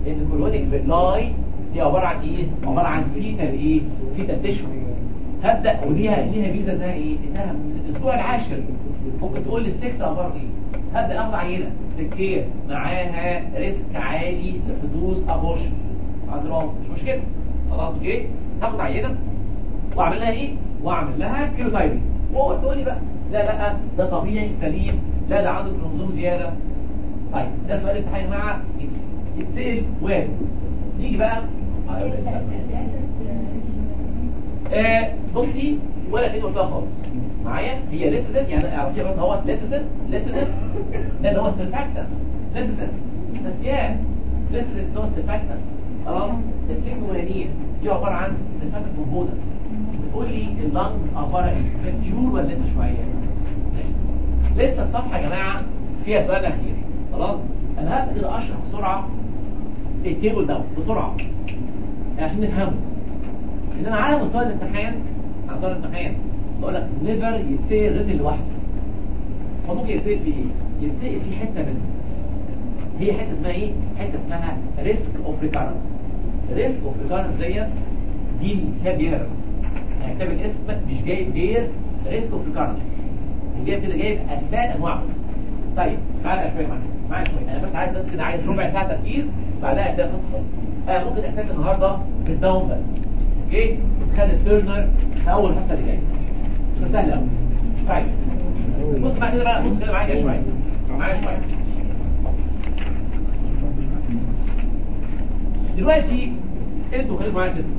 ان الكولونيك فيلاي دي عباره عن ايه عباره عن فيتال ايه فيتال تيشو هبدا وليها ليها ميزه انها ايه انها من الاسبوع العاشر ممكن تقول لي السكس اخبار ايه هبدا اخد عينه تكير معاها ريسك عالي لحدوث ابورشن عذراء مش مشكله خلاص اوكي هاخد عينه واعمل لها ايه واعمل لها كيروتايبنج وهو تقول لي بقى لا لا ده طبيعي سليم لا ده عنده كروموزوم زياده طيب ده سؤال امتحان يا جماعه يتسال وارد نيجي بقى آه بصي ولا كلمه قلتها خالص معايا هي ليتزن يعني اعرفيها بس هو ليتزن ليتزن ده هو السلفاكتن ليتزن نسيان ليتزن هو السلفاكتن خلاص السيجموانين دي عباره عن سلفاكتن كومبوننتس بتقول لي اللنج عباره ايه ماتيور ولا لسه شويه لسه الصفحه يا جماعه فيها سؤال اخير خلاص انا هبدا كده اشرح بسرعه التيبل ده بسرعه عشان نفهمه ان انا على مستوى الامتحان على مستوى الامتحان بقول لك نيفر يتسال ريتل لوحده هو ممكن يتسال في ايه؟ يتسال في حته منه هي حته اسمها ايه؟ حته اسمها ريسك اوف ريكارنس ريسك اوف ريكارنس ديت دي هي بيرس يعني كتاب الاسم مش جايب غير ريسك اوف ريكارنس جايب كده جايب اسماء انواع بس طيب تعالى شويه معايا معايا شويه انا بس عايز بس كده عايز ربع ساعه تركيز بعدها ابدا قصه خالص انا ممكن احتاج النهارده بالداون بس اوكي خلي التيرنر في اول الحصه اللي جايه مش سهل قوي طيب بص بقى كده بقى بص كده معايا شويه معايا شويه دلوقتي انتوا خليكم معايا كده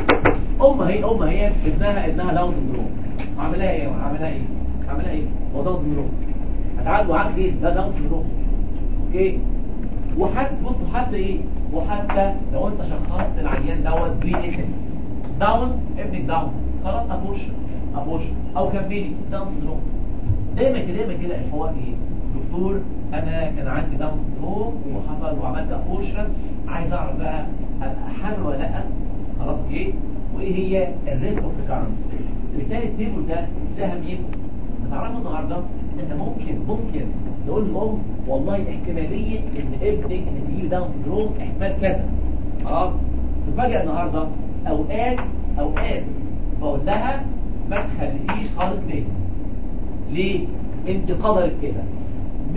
ام هي ام هي ابنها ابنها داون سندروم عاملها ايه عاملها ايه عاملها ايه هو داون سندروم هتعالجوا عالج ايه ده داون سندروم اوكي وحتى بصوا حتى ايه وحتى لو انت شخصت العيان دوت بري اسم داون ابنك داون خلاص ابوش ابوش او كملي داون سندروم دايما كده دايما كده الحوار ايه دكتور انا كان عندي داون سندروم وحصل وعملت ابورشن عايز اعرف بقى ابقى حامل ولا لا خلاص اوكي وايه هي الريسك اوف ريكارنس بالتالي التيبل ده ده اهميته هتعرفوا النهارده ان انت ممكن ممكن نقول للام والله احتماليه ان ابنك ان تجيب داون سندروم احتمال كذا خلاص تفاجئ النهارده اوقات اوقات بقول لها ما تخليش خالص ليه ليه انت قدرك كده 100%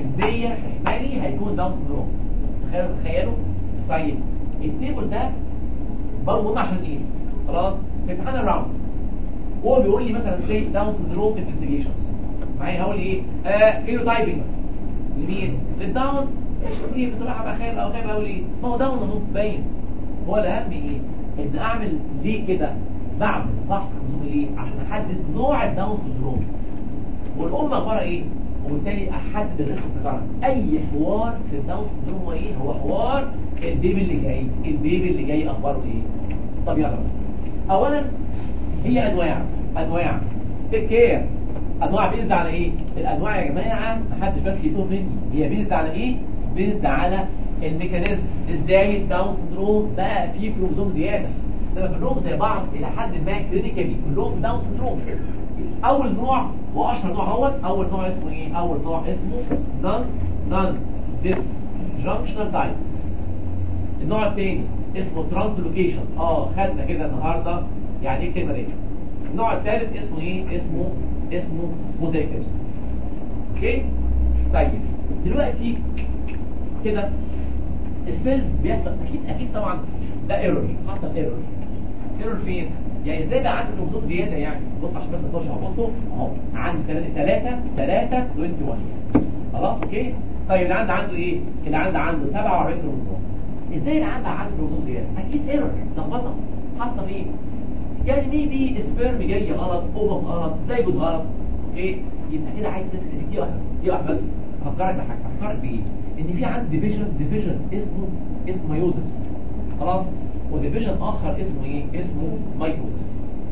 احتمالي هيكون داون سندروم تخيلوا تخيلوا طيب التيبل ده برضه مهم عشان ايه خلاص في امتحان الراوند هو بيقول لي مثلا زي داون سندروم انفستيجيشنز معايا هقول ايه آه فينو تايبنج لمين للداون ايش ايه بصراحه بقى خير او خير اقول ايه ما هو داون اهو باين هو الاهم ايه ان اعمل ليه كده بعمل فحص خصوصي ليه عشان احدد نوع الداون سندروم والام اخبارها ايه وبالتالي احدد الريسك بتاعها اي حوار في الداون سندروم هو ايه هو حوار البيبي اللي جاي البيبي اللي جاي اخباره ايه طب يلا اولا هي انواع انواع تيك كير انواع بيزد على ايه الانواع يا جماعه محدش بس يتوه مني هي بيزد على ايه بيزد على الميكانيزم ازاي الداون سندروم بقى فيه كروموزوم زياده ده كلهم زي بعض الى حد ما كلينيكالي كلهم داون سندروم اول نوع واشهر نوع هو اول نوع اسمه ايه اول نوع اسمه نون نون ديس جانكشنال دايتس النوع الثاني اسمه ترانسلوكيشن اه خدنا كده النهارده يعني ايه الكلمه دي النوع الثالث اسمه ايه اسمه اسمه موزايكزم اوكي طيب دلوقتي كده السيلز بيحصل اكيد اكيد طبعا ده ايرور حصل ايرور ايرور فين يعني ازاي بقى عندي كروموسوم زياده يعني بص عشان بس ما تقولش بصوا اهو عندي 3 3 3 21 خلاص اوكي طيب اللي عنده عنده ايه اللي عنده عنده 47 كروموسوم ازاي اللي عنده عنده كروموسوم زياده اكيد ايرور لخبطه حصل ايه يعني ميبي سبيرم جاي غلط اوفم غلط زيجوت غلط اوكي يبقى كده عايز تسال دي واحده دي واحده بس افكرك بحاجه افكرك بايه ان في عندي ديفيجن ديفيجن اسمه اسمه مايوزس خلاص وديفيجن اخر اسمه ايه اسمه مايتوزس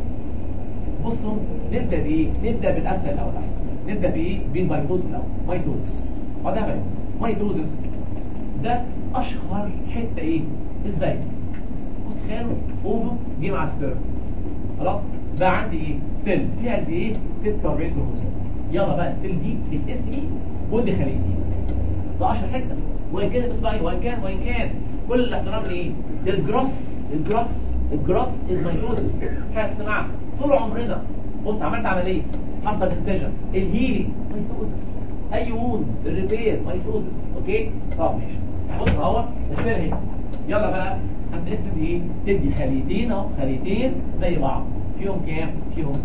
بصوا نبدا بايه نبدا بالاسهل الاول احسن نبدا بايه بالمايتوزس الاول مايتوزس اه ده مايتوزس مايتوزس ده اشهر حته ايه ازاي بص تخيلوا اوفو جه مع سبيرم خلاص بقى عندي ايه سيل فيها قد ايه 46 كروموسوم يلا بقى السيل دي بتتقسمي بودي خليتي ده اشهر حته وان كان بس بقى وان كان وان كان كل الاحترام لايه للجروس الجروس الجروس الميتوزس حاجه اسمها طول عمرنا بص عملت عمليه حصل اكسجن الهيلينج ميتوزس اي وون الريبير ميتوزس اوكي طب ماشي بص اهو الفرق اهي يلا بقى هنقسم ايه تدي خليتين اهو خليتين زي بعض فيهم كام فيهم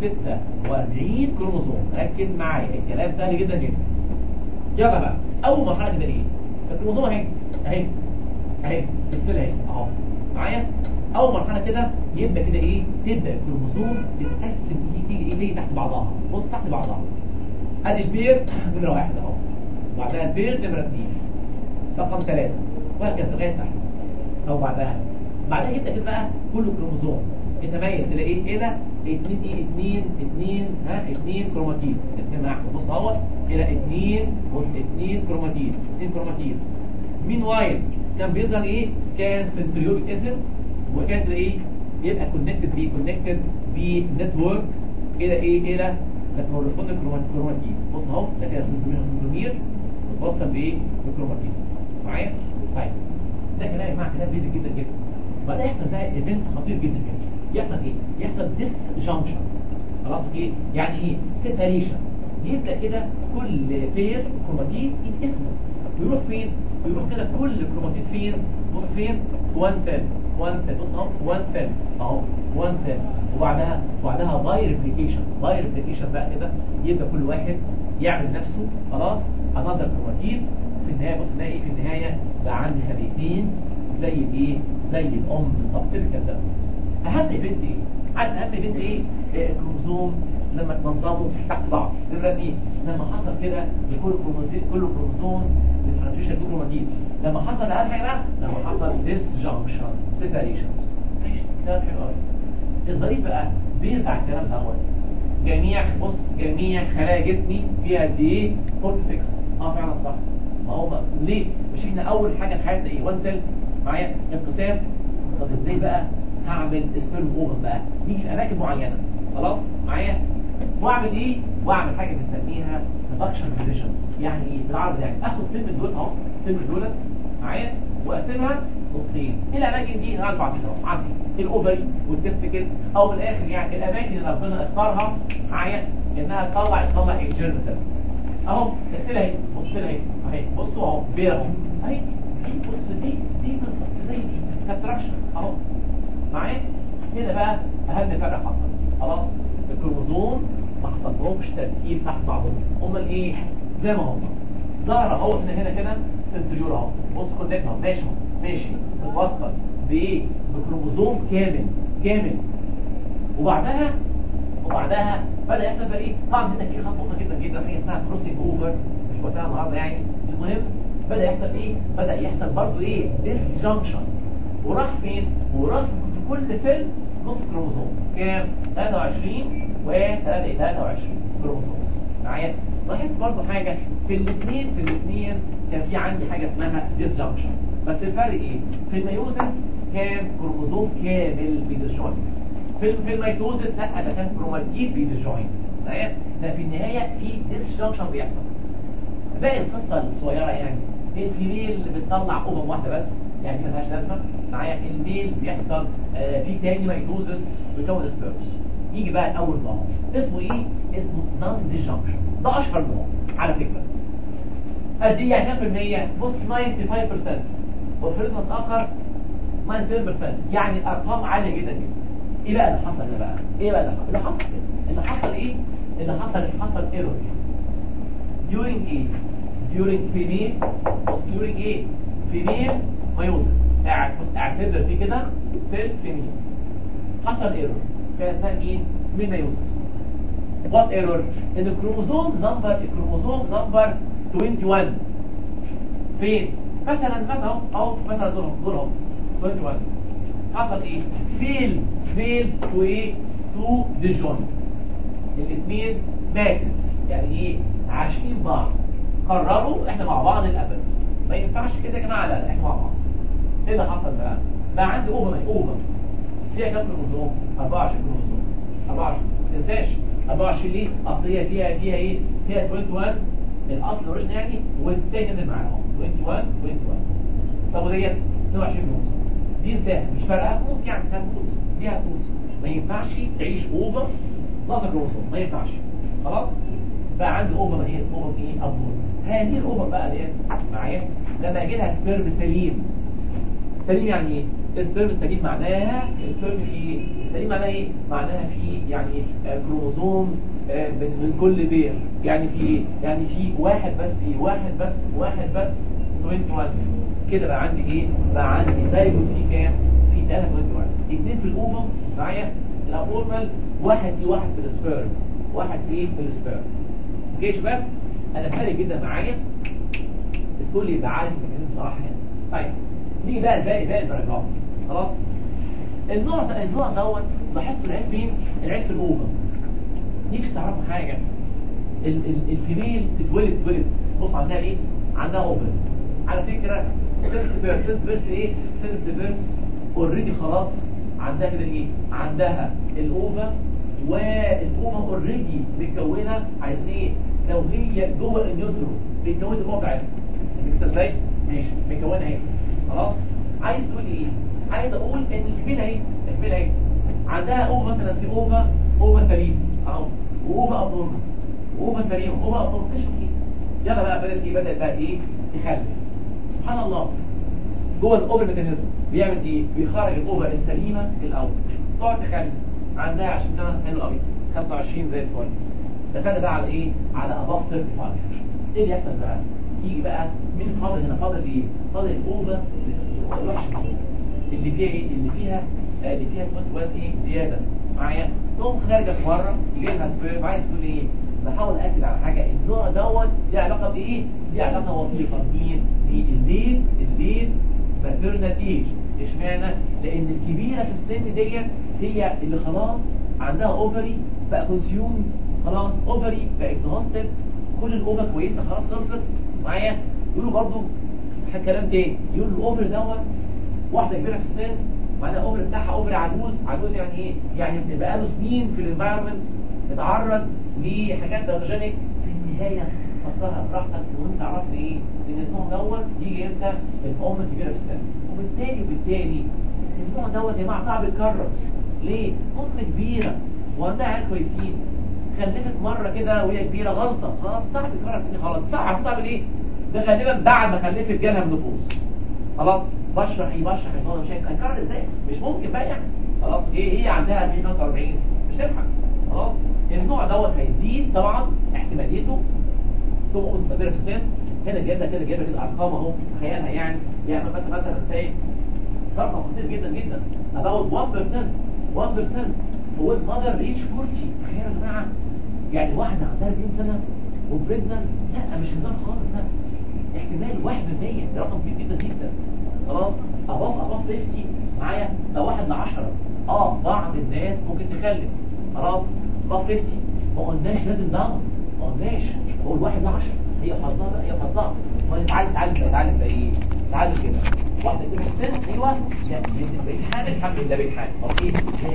46 كروموسوم ركز معايا الكلام سهل جدا جدا يلا بقى اول مرحله تبقى ايه الكروموسوم اهي اهي اهي السيل اهي اهو معايا اول مرحله كده يبدا كده ايه تبدا الكروموسوم تتقسم تيجي تيجي ايه تحت بعضها بص تحت بعضها ادي البير نمره واحد اهو بعدها البير نمره اثنين رقم ثلاثه وهكذا لغايه تحت او بعدها بعدها يبدا كده بقى كل كروموسوم يتميز تلاقيه الى 2 ايه 2 2 ها 2 كروماتيد الاثنين احسن بص اهو الى 2 بص 2 كروماتيد 2 كروماتيد مين وايل كان بيظهر ايه كان سنتريوبيك اسم وكان ايه يبقى كونكتد بيه كونكتد بنتورك الى ايه الى كورسبوند كروماتيد بص اهو ده كده سنترومير متوصل بايه بكروماتيد معايا طيب ده كلام يا جماعه كلام بيزك جدا جدا بعدها يحصل بقى ايفنت خطير جدا جدا يحصل ايه يحصل ديس جانكشن خلاص ايه يعني ايه سيباريشن يبدا كده كل بير كروماتيد يتقسم ويروح فين ويروح كده كل كروماتيد فين بص فين وان سيل وان سيل بص اهو وان سيل اهو وان سيل وبعدها وبعدها باي ريبليكيشن باي ريبليكيشن بقى كده يبدا كل واحد يعمل نفسه خلاص انظر كروماتيد في النهايه بص نلاقي في النهايه بقى عندي خليتين زي الايه زي الام بالظبط كده اهم ايفنت ايه عارف اهم ايفنت ايه إيه الكروموسوم لما تنظموا تحت بعض نمرة ايه لما حصل كده لكل كروموسوم كل كروموسوم ديفرنشيشن تو كروماتيد لما حصل اهم حاجه بقى لما حصل ديس جانكشن سيباريشن ماشي كلام حلو قوي الظريف بقى بيرجع الكلام دوت جميع بص جميع خلايا جسمي فيها قد ايه 46 اه فعلا صح ما هو بقى. ليه مش احنا اول حاجه في حياتنا ايه وان سيل معايا انقسام طب ازاي بقى هعمل سبيرم اوفر بقى يجي في اماكن معينه خلاص معايا واعمل ايه واعمل حاجه بنسميها ريدكشن بوزيشنز يعني ايه بالعربي يعني اخد سن دول اهو سن دولت معايا واقسمها نصين الاماكن دي انا بعرف كده عارف الاوفري والتستيكل او بالاخر يعني الاماكن اللي ربنا اختارها معايا انها تطلع تطلع الجيرم سيلز اهو السيله اهي بص لها اهي اهي بصوا اهو بير اهو اهي دي بص دي دي بالظبط زي دي كونستراكشن اهو معايا هنا بقى اهم فرق حصل خلاص الكروموزوم ما حصلهمش تركيب تحت بعضهم امال ايه زي ما هم ظهر اهو هنا هنا كده سنتريور اهو بص كونكت اهو ماشي اهو ماشي متوصل بايه بكروموزوم كامل كامل وبعدها وبعدها بدا يحصل بقى ايه طبعا هنا في خطوه جدا جدا حاجه اسمها كروسنج اوفر مش وقتها النهارده يعني المهم بدا يحصل ايه بدا يحصل برضه ايه ديس جانكشن وراح فين وراح في كل سيل نص كروموسوم كام 23 و 23 كروموسوم معايا لاحظت برضه حاجه في الاثنين في الاثنين كان في عندي حاجه اسمها ديس جانكشن بس الفرق ايه في الميوزس كان كروموسوم كامل بيدسجوين في في الميتوزس لا ده كان كروماتيد بيدسجوين معايا ده في النهايه في ديس جانكشن بيحصل باقي القصه الصغيره يعني الفيميل اللي بتطلع اوفم واحده بس يعني دي ملهاش لازمه معايا الميل بيحصل آه في تاني ميتوزس بيكون سبيرمز يجي بقى الاول نوع اسمه ايه اسمه نون ديجنكشن ده اشهر نوع على فكره قد ايه يعني كام في المية بص 95% وفي رقم اخر 97% يعني ارقام عاليه جدا جدا ايه بقى اللي حصل هنا بقى ايه بقى اللي حصل اللي حصل كده اللي حصل ايه اللي حصل حصل ايرور during ايه during female بص during ايه female meiosis قاعد بص اعتبر فيه كده سيل فيميل حصل ايرور كان اسمها مين مين ميوسس وات ايرور ان الكروموسوم نمبر الكروموسوم نمبر 21 فين مثلا مثلا اهو اهو مثلا دول دول اهو 21 حصل ايه فيل فيل تو ايه تو ديجون الاثنين ماتت يعني ايه عاشقين بعض قرروا احنا مع بعض الابد ما ينفعش كده يا جماعه لا احنا مع بعض ايه اللي حصل بقى بقى عندي اوفر اوفر فيها كام كروموسوم 24 كروموسوم 24 ما تنساش 24 ليه اصل هي فيها فيها ايه فيها 21 الاصل اوريجن يعني والتاني نزل معاهم 21 21 طب وديت 22 كروموسوم دي انتهى مش فارقه هتموت يعني هتموت دي هتموت ما ينفعش تعيش اوفر ناقص كروموسوم ما ينفعش خلاص بقى عندي اوفر ايه اوفر ايه ابنور هذه الاوفر بقى ديت معايا لما يجي لها سبيرم سليم سليم يعني ايه السبيرم سليم معناها السبيرم في سليم معناها ايه معناها في يعني آه، كروموسوم آه، من من كل بير يعني في ايه يعني في واحد بس في واحد بس واحد بس 21 كده بقى عندي ايه بقى عندي زي في كام في 21 اثنين في الاوفر معايا الابورمال واحد في واحد في السبيرم واحد في ايه في السبيرم اوكي يا شباب انا فارق جدا معايا الكل يبقى عارف الميكانيزم صراحه يعني طيب نيجي بقى الباقي باقي الباراجراف خلاص النوع ده النوع دوت لاحظت العيب فين العيب في الاوفر نفسي تعرفوا حاجه ال- ال- الفيميل تتولد تولد بص عندها ايه عندها اوفر على فكره سيرت بيرس سيرت بيرس ايه سيرت بيرس اوريدي خلاص عندها كده ايه عندها الاوفر والاوفر اوريدي متكونه عايزين ايه لو هي جوه النيوترو بتكون الاوفر عايز انت ازاي ماشي مكونه اهي خلاص عايز تقول ايه عايز اقول ان الفيل اهي الفيل اهي عندها اوفر مثلا في اوفر اوفر سليم اهو واوفر ابنورمال واوفر سليم واوفر ابنورمال ايش ايه يلا بقى بدات ايه بدات بقى ايه تخلف سبحان الله جوه الاوفر ميكانيزم بيعمل ايه بيخرج الاوفر السليمه الاول تقعد تخلف عندها 20 سنه حلو قوي 25 زي الفل دخلنا بقى على ايه على اباف 35 ايه اللي يحصل بقى يجي بقى مين فاضل هنا فاضل ايه فاضل الاوفر الوحش اللي فيها ايه اللي فيها آه، اللي فيها كونت ايه زياده معايا تقوم خارجه في مره يجي لها سبيرم عايز تقول ايه بحاول اكد على حاجه النوع دوت ليه علاقه بايه ليه علاقه وثيقه بمين بالليل الليل ماتيرنال ايج اشمعنى لان الكبيره في السن ديت هي اللي خلاص عندها اوفري بقى كونسيومد خلاص اوفري بقى اكزهاستد كل الاوفر كويسه خلاص خلصت معايا يقولوا برضو كلام تاني يقولوا الاوفر دوت واحده كبيره في السن معناها اوفر بتاعها اوفر عجوز عجوز يعني ايه يعني بقى له سنين في الانفايرمنت اتعرض لحاجات باثوجينيك في النهايه فصلها براحتك وانت عرفت ايه ان النوع دوت يجي امتى الام الكبيره في السن وبالتالي وبالتالي النوع دوت يا جماعه صعب يتكرر ليه ام كبيره وعندها عيال كويسين خلفت مره كده وهي كبيره غلطه خلاص صعب يتكرر تاني خلاص صعب صعب ليه ده غالبا بعد ما خلفت جالها منوبوز خلاص بشرح ايه بشرح الموضوع مش هيتكرر ازاي مش ممكن بقى يعني خلاص ايه هي عندها 145 مش تلحق خلاص النوع دوت هيزيد طبعا احتماليته تبقى مستمره في السن هنا جايبها كده جايبها كده ارقام اهو تخيلها يعني يعني مثلا مثلا تلاقي رقم خطير جدا جدا about 1% 1% هو المذر ريتش 40 تخيلوا يا جماعه يعني واحده عندها 40 سنه وبريجننت لا مش هزار خالص لا احتمال 1% ده رقم كبير جدا جدا خلاص اباف اباف 50 معايا ده واحد ل 10 اه بعض الناس ممكن تخلف خلاص اباف 50 ما قلناش لازم داون ما قلناش بقول واحد ل 10 هي حظها بقى هي حظها ما نتعلم نتعلم نتعلم بقى ايه نتعلم كده واحده كبيره في السن ايوه يعني بقيت حامل الحمد لله بقيت حامل اوكي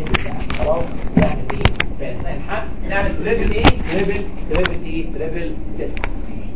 خلاص نعمل ايه في اثناء الحمل نعمل ليفل ايه ليفل ليفل ايه ليفل 9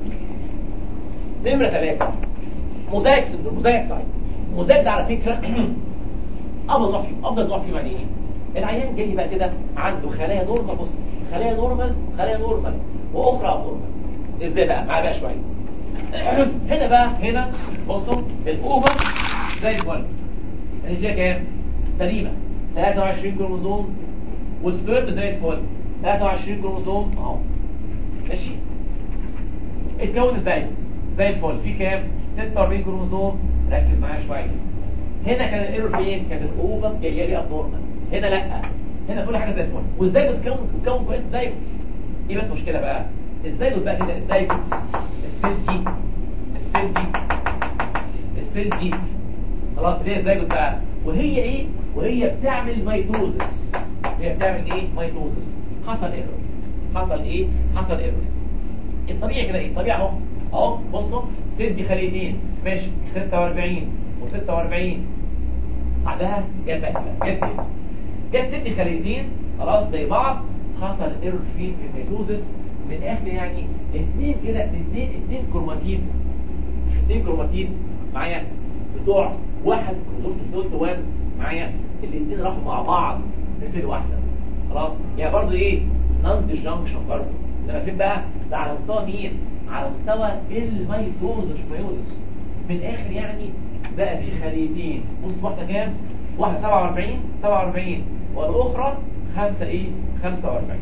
نمرة ثلاثة موزايك سندروم موزايك تايب موزايك ده على فكرة أفضل نوع فيه أفضل نوع فيه يعني إيه؟ العيان جاي بقى كده عنده خلايا نورمال بص خلايا نورمال خلايا نورمال وأخرى أبنورمال إزاي بقى؟ معايا بقى شوية هنا بقى هنا بصوا الأوفر زي الفل اللي فيها كام؟ سليمة 23 كروموزوم والسبيرم زي الفل 23 كروموزوم أهو ماشي اتكون ازاي؟ زي الفل في كام 46 كروموسوم ركز معايا شويه هنا كان الايرور فين كانت الاوفر جايه لي ابنورمال هنا لا هنا كل حاجه زي الفل وازاي بتكون بتكون كويس ازاي ايه بس مشكله بقى ازاي بقى كده ازاي السيل دي السيل دي السيل دي خلاص ليه ازاي بقى وهي ايه وهي بتعمل ميتوزس هي بتعمل ايه ميتوزس حصل ايرور حصل ايه حصل ايرور الطبيعي كده ايه الطبيعي اهو اهو بصوا تدي خليتين ماشي 46 و46 بعدها جت جت جت تدي خليتين خلاص زي بعض حصل ايرور في في الميتوزس من اخر يعني اثنين كده اثنين اثنين كروماتين اثنين كروماتين معايا بتوع واحد كروموسوم 2 1 معايا الاثنين راحوا مع بعض في سيل واحده خلاص يعني برضه ايه نون ديجنكشن برضه ده فين بقى ده على مستوى مين على مستوى الميتوز مش ميوزس من الاخر يعني بقى في خليتين بص واحده كام واحده 47 47 والاخرى 5 ايه 45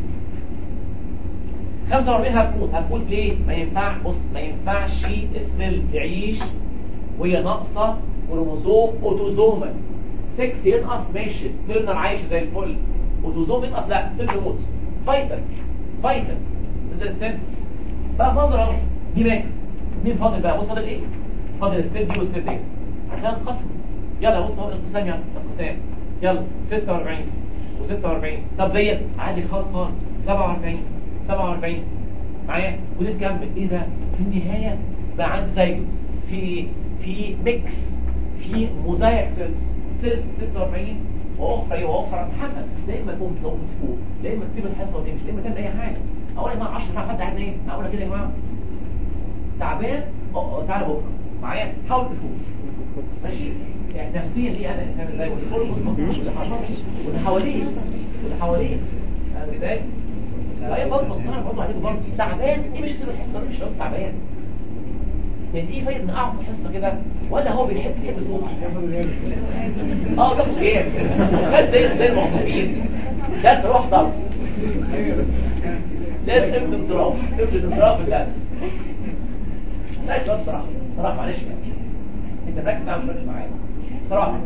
45 هتموت هتموت ليه ما ينفع بص ما ينفعش السيل تعيش وهي ناقصه كروموسوم اوتوزومال 6 ينقص ماشي ترنر عايش زي الفل اوتوزوم ينقص لا سيل يموت فايتر فايتر زي السن بقى نظر اهو دي ماتت مين فاضل بقى بص فاضل ايه فاضل السيل دي والسيل دي عشان قسم يلا بص اهو الانقسام يلا الانقسام يلا 46 و46 طب ديت عادي خالص خالص 47 47 معايا ونكمل ايه ده في النهايه بقى عندي زيجوت في في ميكس في موزايك سيلز سيلز 46 واخرى واخرى محمد لا اما تقوم تقوم تفوق لا اما تسيب الحصه وتمشي لا اما تعمل اي حاجه اقول يا جماعه 10 ساعات حد قاعد نايم اقول كده يا جماعه تعبان اه تعالى بكره معايا حاول تفوق ماشي يعني نفسيا ليه انا فاهم ازاي والفرق واللي حصل واللي حواليه واللي حواليه فاهم ازاي؟ لا برضه انا برضه عليكم برضه تعبان ايه مش سيب الحصه مش لو تعبان يعني ايه فايد ان اقعد في حصه كده ولا هو بيحب يحب الصوت اه بياخد ايه بس زي زي الموظفين ده تروح ضرب لازم تبدا تروح تبدا تروح في الدرس لا شباب صراحه صراحه معلش يعني انت مركز معايا مش مركز معايا صراحه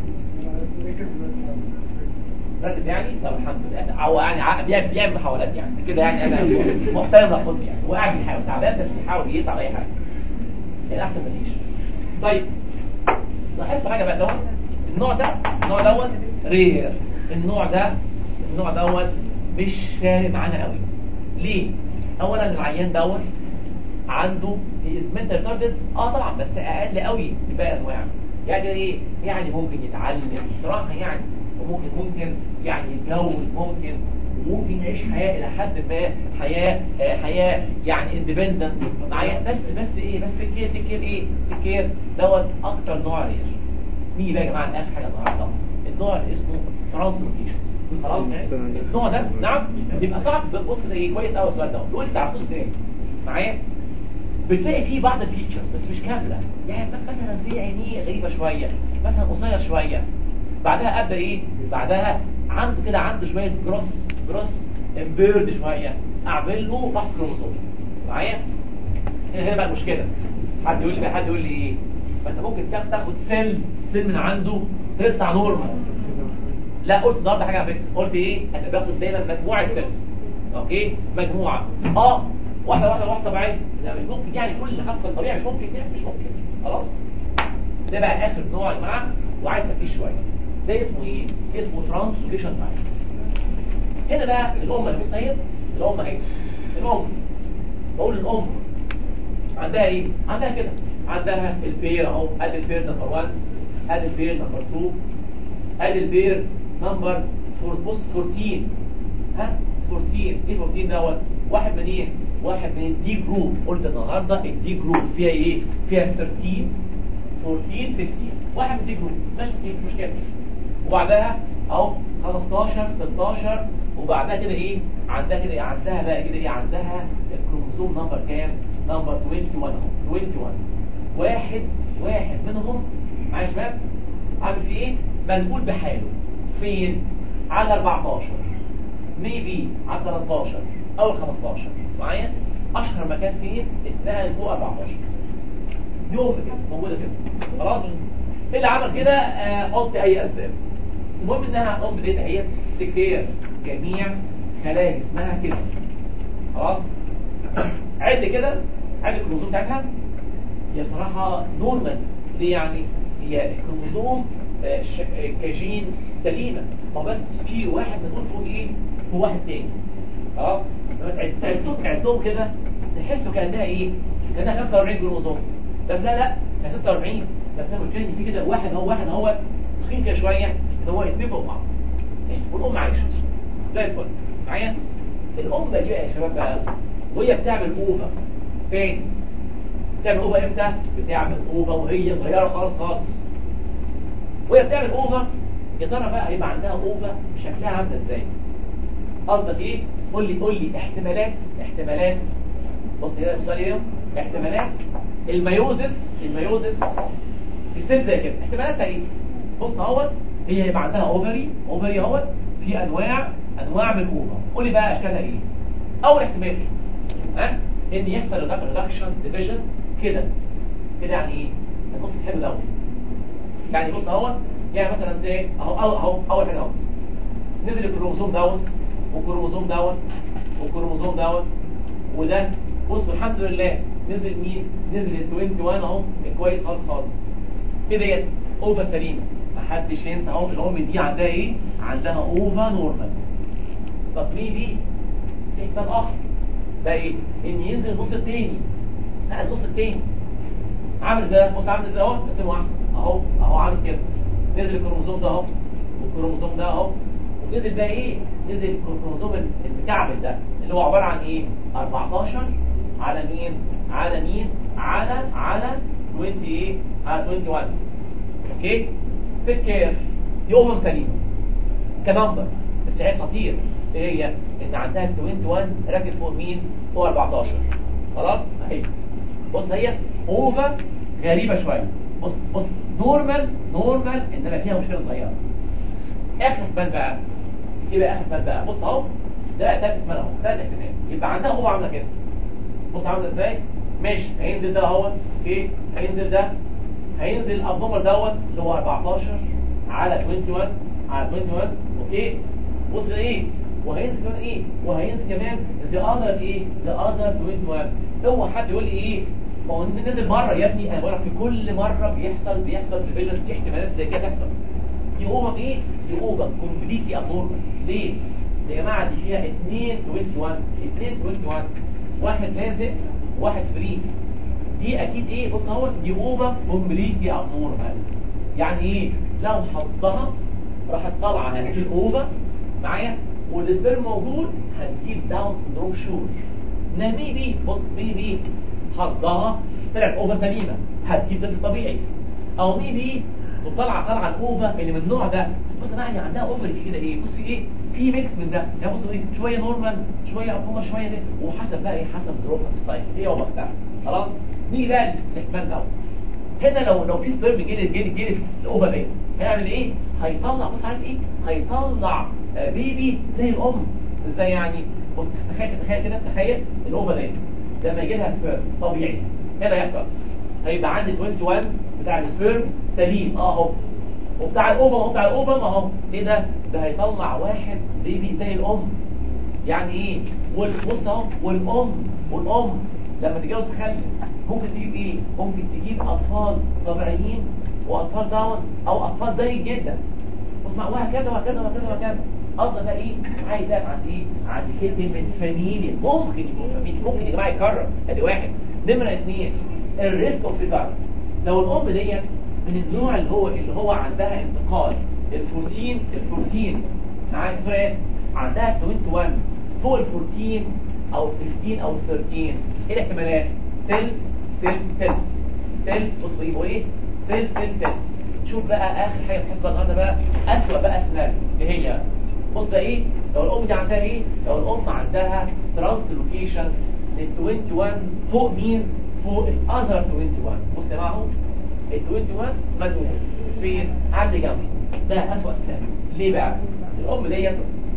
ركز يعني طب الحمد لله هو يعني ع- بيعمل بيعمل محاولات يعني كده يعني انا محترم رفض يعني هو قاعد بيحاول تعبان بس بيحاول يقطع اي حاجه يعني احسن ما فيش طيب لاحظت حاجه بقى دوت النوع ده النوع دوت رير النوع ده النوع دوت مش فارق معانا قوي ليه اولا العيان دوت عنده منتال ريتاردد اه طبعا بس اقل قوي من باقي الانواع يعني ايه يعني ممكن يتعلم صراحه يعني وممكن ممكن يعني يتجوز ممكن ممكن يعيش حياه الى حد ما حياه آه، حياه يعني اندبندنت معايا بس بس ايه بس الكير الكير ايه الكير دوت اكتر نوع رير مين بقى يا جماعه اخر حاجه النهارده النوع اللي اسمه ترانسلوكيشن خلاص النوع ده نعم يبقى صعب بص ده ايه كويس قوي السؤال ده يقول لي تعرفوه ازاي معايا بتلاقي فيه بعض الفيتشرز بس مش كامله يعني مثلا زي عينيه غريبه شويه مثلا قصير شويه بعدها ابدا ايه بعدها عنده كده عنده شويه جروس جروس امبيرد شويه اعمل له فحص كروموسومي معايا هنا هنا بقى المشكله حد يقول لي بقى حد يقول لي ايه ما انت ممكن تاخد تاخد سيل سيل من عنده تطلع نورمال لا قلت النهارده حاجه على فكره قلت ايه انا باخد دايما مجموعه سيلز اوكي مجموعه اه واحده واحده واحده طبيعيه لا مش ممكن يعني كل خمسه طبيعي مش ممكن يعني مش ممكن خلاص ده بقى اخر نوع يا جماعه وعايز تركيز شويه ده اسمه ايه اسمه ترانسلوكيشن تايب هنا بقى الام اللي بص اهي الام اهي الام بقول الام عندها ايه عندها كده عندها البير اهو ادي البير نمبر 1 ادي البير نمبر 2 ادي البير نمبر فور بوست 14 ها 14 ايه 14 دوت واحد من ايه واحد من الدي جروب قلت النهارده الدي جروب فيها ايه فيها 13 14 15 واحد من الدي جروب ماشي مش مشكله وبعدها اهو 15 16 وبعدها كده ايه عندها كده إيه؟ عندها بقى كده ايه عندها الكروموسوم نمبر كام نمبر 21 اهو 21 واحد واحد منهم معايا يا شباب عامل فيه ايه منقول بحاله فين على 14 ميبي على 13 او 15 معايا اشهر مكان فين اتنقل فوق 14 يوم كده موجوده كده خلاص إيه اللي عمل كده آه، حط اي اسباب المهم انها هتقوم بديتها هي تكتير جميع خلايا جسمها كده خلاص عد كده عد الكروموسوم بتاعتها هي صراحة نورمال ليه يعني هي الكروموسوم آه، ش- آه، كجين سليمة ما بس في واحد بنقول فوق ايه هو واحد تاني خلاص لما تعد- تعدهم تعدهم كده تحسوا كأنها ايه كأنها 45 كروموسوم بس لا لا هي 46 بس انا قلت لك في كده واحد هو واحد هو تخين كده شوية ان هو يتفقوا بعض والام عايشة زي الفل معايا الام دي بقى يا شباب بقى وهي بتعمل اوفا فين بتعمل اوفا امتى بتعمل اوفا وهي صغيره خالص خالص وهي بتعمل اوفا يا ترى بقى هيبقى عندها اوفا شكلها عامله ازاي قصدك ايه قول لي قول لي احتمالات احتمالات بص كده السؤال ايه احتمالات الميوزس الميوزس في ست زي كده احتمالاتها ايه بص اهوت هي هيبقى عندها اوفري اوفري اهوت في انواع انواع من الاوفا قول لي بقى اشكالها ايه اول احتمال ها ان يحصل ريدكشن ديفيجن كده كده يعني ايه بص حلو دوت يعني بص اهوت يعني مثلا زي اهو اهو اهو اول حاجه اهوت نزل الكروموسوم دوت والكروموسوم دوت والكروموسوم دوت وده بص الحمد لله نزل مين نزل ال 21 اهو كويس خالص خالص كده يا اوفا سليمه محدش ينسى اهو الام دي عندها ايه عندها اوفا نورمال طب مين دي في احتمال اخر ده ايه ان ينزل النص التاني لا النص التاني عامل ده بص عامل ازاي اهو بس واحد اهو اهو عامل كده نزل الكروموسوم ده اهو والكروموسوم ده اهو ونزل ده ايه نزل الكروموسوم المكعبل ده اللي هو عباره عن ايه 14 على مين على مين على على 20 ايه على 21 اوكي تيك كير دي امم سليمه كنمبر بس عيب خطير ايه هي ان عندها 21 راكب فوق مين فوق 14 خلاص اهي بص هي اوفر غريبه شويه بص بص نورمال نورمال انما فيها مشكله صغيره اخر احتمال بقى ايه بقى اخر احتمال بقى بص اهو ده ثالث احتمال اهو ثالث احتمال يبقى عندها هو عامله كده بص عامله ازاي ماشي هينزل ده اهوت اوكي هينزل ده هينزل الابنومر دوت اللي هو 14 على 21 على 21 اوكي بص ده ايه وهينزل كمان ايه وهينزل كمان the other ايه the other 21 هو حد يقول لي ايه ما هو نزل مره يا ابني انا بقول لك في كل مره بيحصل بيحصل في فيجن في احتمالات زي كده تحصل دي اوفر ايه دي اوفر كومبليتلي ابنورمال ليه يا جماعه دي فيها 2 21 2 21 واحد لازق واحد فري دي اكيد ايه بص اهو دي اوفر كومبليتلي ابنورمال يعني ايه لو حطها راحت طالعه هذه الاوفر معايا والسبرم موجود هتجيب داون سندروم شور انما بيبي بص بيبي حظها طلعت اوفر سليمه هتجيب طفل طبيعي او ميبي طالعه طالعه الاوفر اللي من النوع ده بص بقى يعني عندها اوفر كده ايه بص ايه في ميكس من ده يعني بص ايه شويه نورمال شويه ابوما شويه ده وحسب بقى ايه حسب ظروفها في السايت هي وقتها خلاص نيجي بقى الاحتمال دوت هنا لو لو في سبرم جيلي جيلي جيلي الاوفر ده هيعمل ايه هيطلع بص عارف ايه هيطلع آه بيبي زي الام ازاي يعني بص تخيل تخيل كده تخيل الاوفر ده لما يجي لها سبرم طبيعي هنا يحصل هيبقى عندي 21 بتاع السبرم سليم اهو وبتاع الاوفر اهو بتاع الاوفر اهو ايه ده ده هيطلع واحد بيبي زي الام يعني ايه والبص اهو والام والام لما تتجوز تخلف ممكن تجيب ايه ممكن تجيب اطفال طبيعيين واطفال داون او اطفال زي جدا اسمع وهكذا وهكذا وهكذا وهكذا قصد ده ايه عايز اقف عند ايه عند كلمه فاميليا ممكن يكون فاميليا ممكن يا جماعه يكرر ادي واحد نمره اثنين الريسك اوف ريجارد لو الام ديت من النوع اللي هو اللي هو عندها انتقال البروتين البروتين معايا سؤال عندها 21 فوق ال 14 او 15 او 13 ايه الاحتمالات سيل سيل سيل سيل بص يبقوا ايه سيل سيل سيل شوف بقى اخر حاجه في الحصه النهارده بقى اسوء بقى سيناريو اللي هي بص ده ايه لو الام دي عندها ايه لو الام عندها ترانسلوكيشن لل 21 فوق مين فوق الاذر 21 بص يا جماعه اهو ال 21 مجنون فين على اللي جنبه ده اسوء سيناريو ليه بقى الام ديت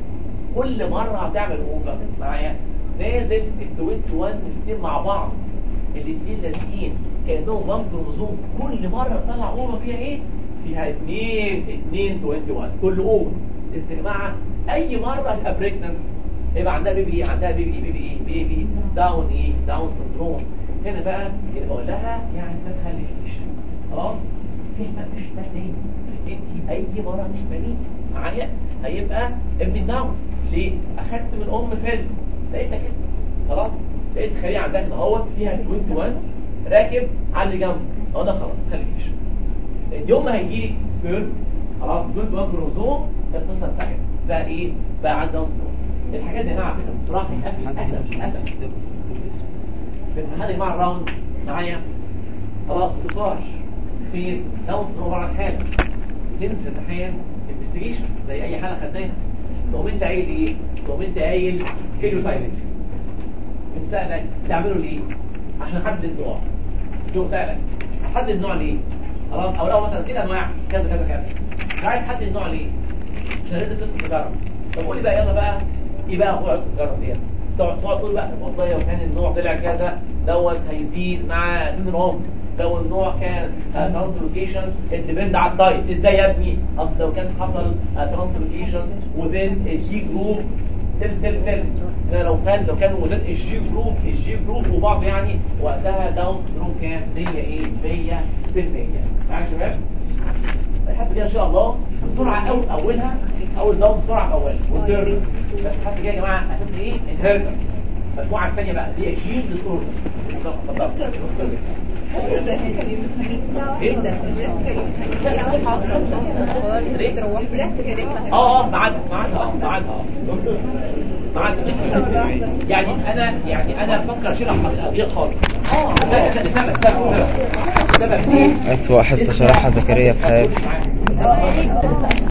كل مره هتعمل اوفر معايا نازل ال 21 الاثنين مع بعض الاثنين لازقين كانهم ضم كروموزوم كل مره تطلع اوفر فيها ايه فيها 2 2 21 كل اوفر بس يا جماعه اي مره هتبقى بريجننت يبقى عندها بيبي ايه عندها بيبي ايه بيبي ايه بيبي داون ايه داون سندروم هنا بقى اللي بقول لها يعني ما تخليكيش خلاص في مفيش تاني انت اي مره تشملي معايا هيبقى ابن داون ليه اخدت من ام فيلم لقيتها كده خلاص لقيت خليه عندها هنا اهوت فيها 21 راكب على اللي جنبه اه ده خلاص ما تخليكيش يوم ما هيجي لك سبيرم خلاص 21 كروموزوم القصه انتهت بقى ايه بقى عندها سبيرم الحاجات دي يا جماعه على فكره بصراحه اسهل اسهل اسهل في الامتحان يا جماعه الراوند معايا خلاص اختصار فين داون سندروم عباره عن حاجه تنزل امتحان انفستيجيشن زي اي حاله خدناها تقوم انت قايل ايه تقوم انت قايل كيلوتايبنج من سألك تعمله ليه عشان احدد النوع شوف سألك احدد النوع ليه خلاص او لو مثلا كده انواع كذا كذا كذا مش عايز تحدد النوع ليه عشان انت تسكت تجرب طب قول لي بقى يلا بقى ايه بقى اخويا تجرب ديت تقعد تقعد تقول بقى والله لو كان النوع طلع كذا دوت هيزيد مع سندروم لو النوع كان ترانسلوكيشن الديبند على الدايت ازاي يا ابني اصل لو كان حصل ترانسلوكيشن وبين الجي جروب تل تل تل ده لو كان لو كان وزن الجي جروب الجي جروب وبعض يعني وقتها داون سندروم كام 100 ايه 100 بالمية معايا يا شباب الحته دي ان شاء الله بسرعه قوي اولها اول داون بسرعه اولها والثيرد بس الحته دي يا جماعه اساس ايه انهيرتنس المجموعه الثانيه بقى دي اكيد ديسوردر اه اه معاك معاك اه معاك اه معاك يعني انا يعني انا بفكر اشيل الابيض خالص اه سبب سبب سبب سبب ايه أسوأ حصة شرحها زكريا في حياتي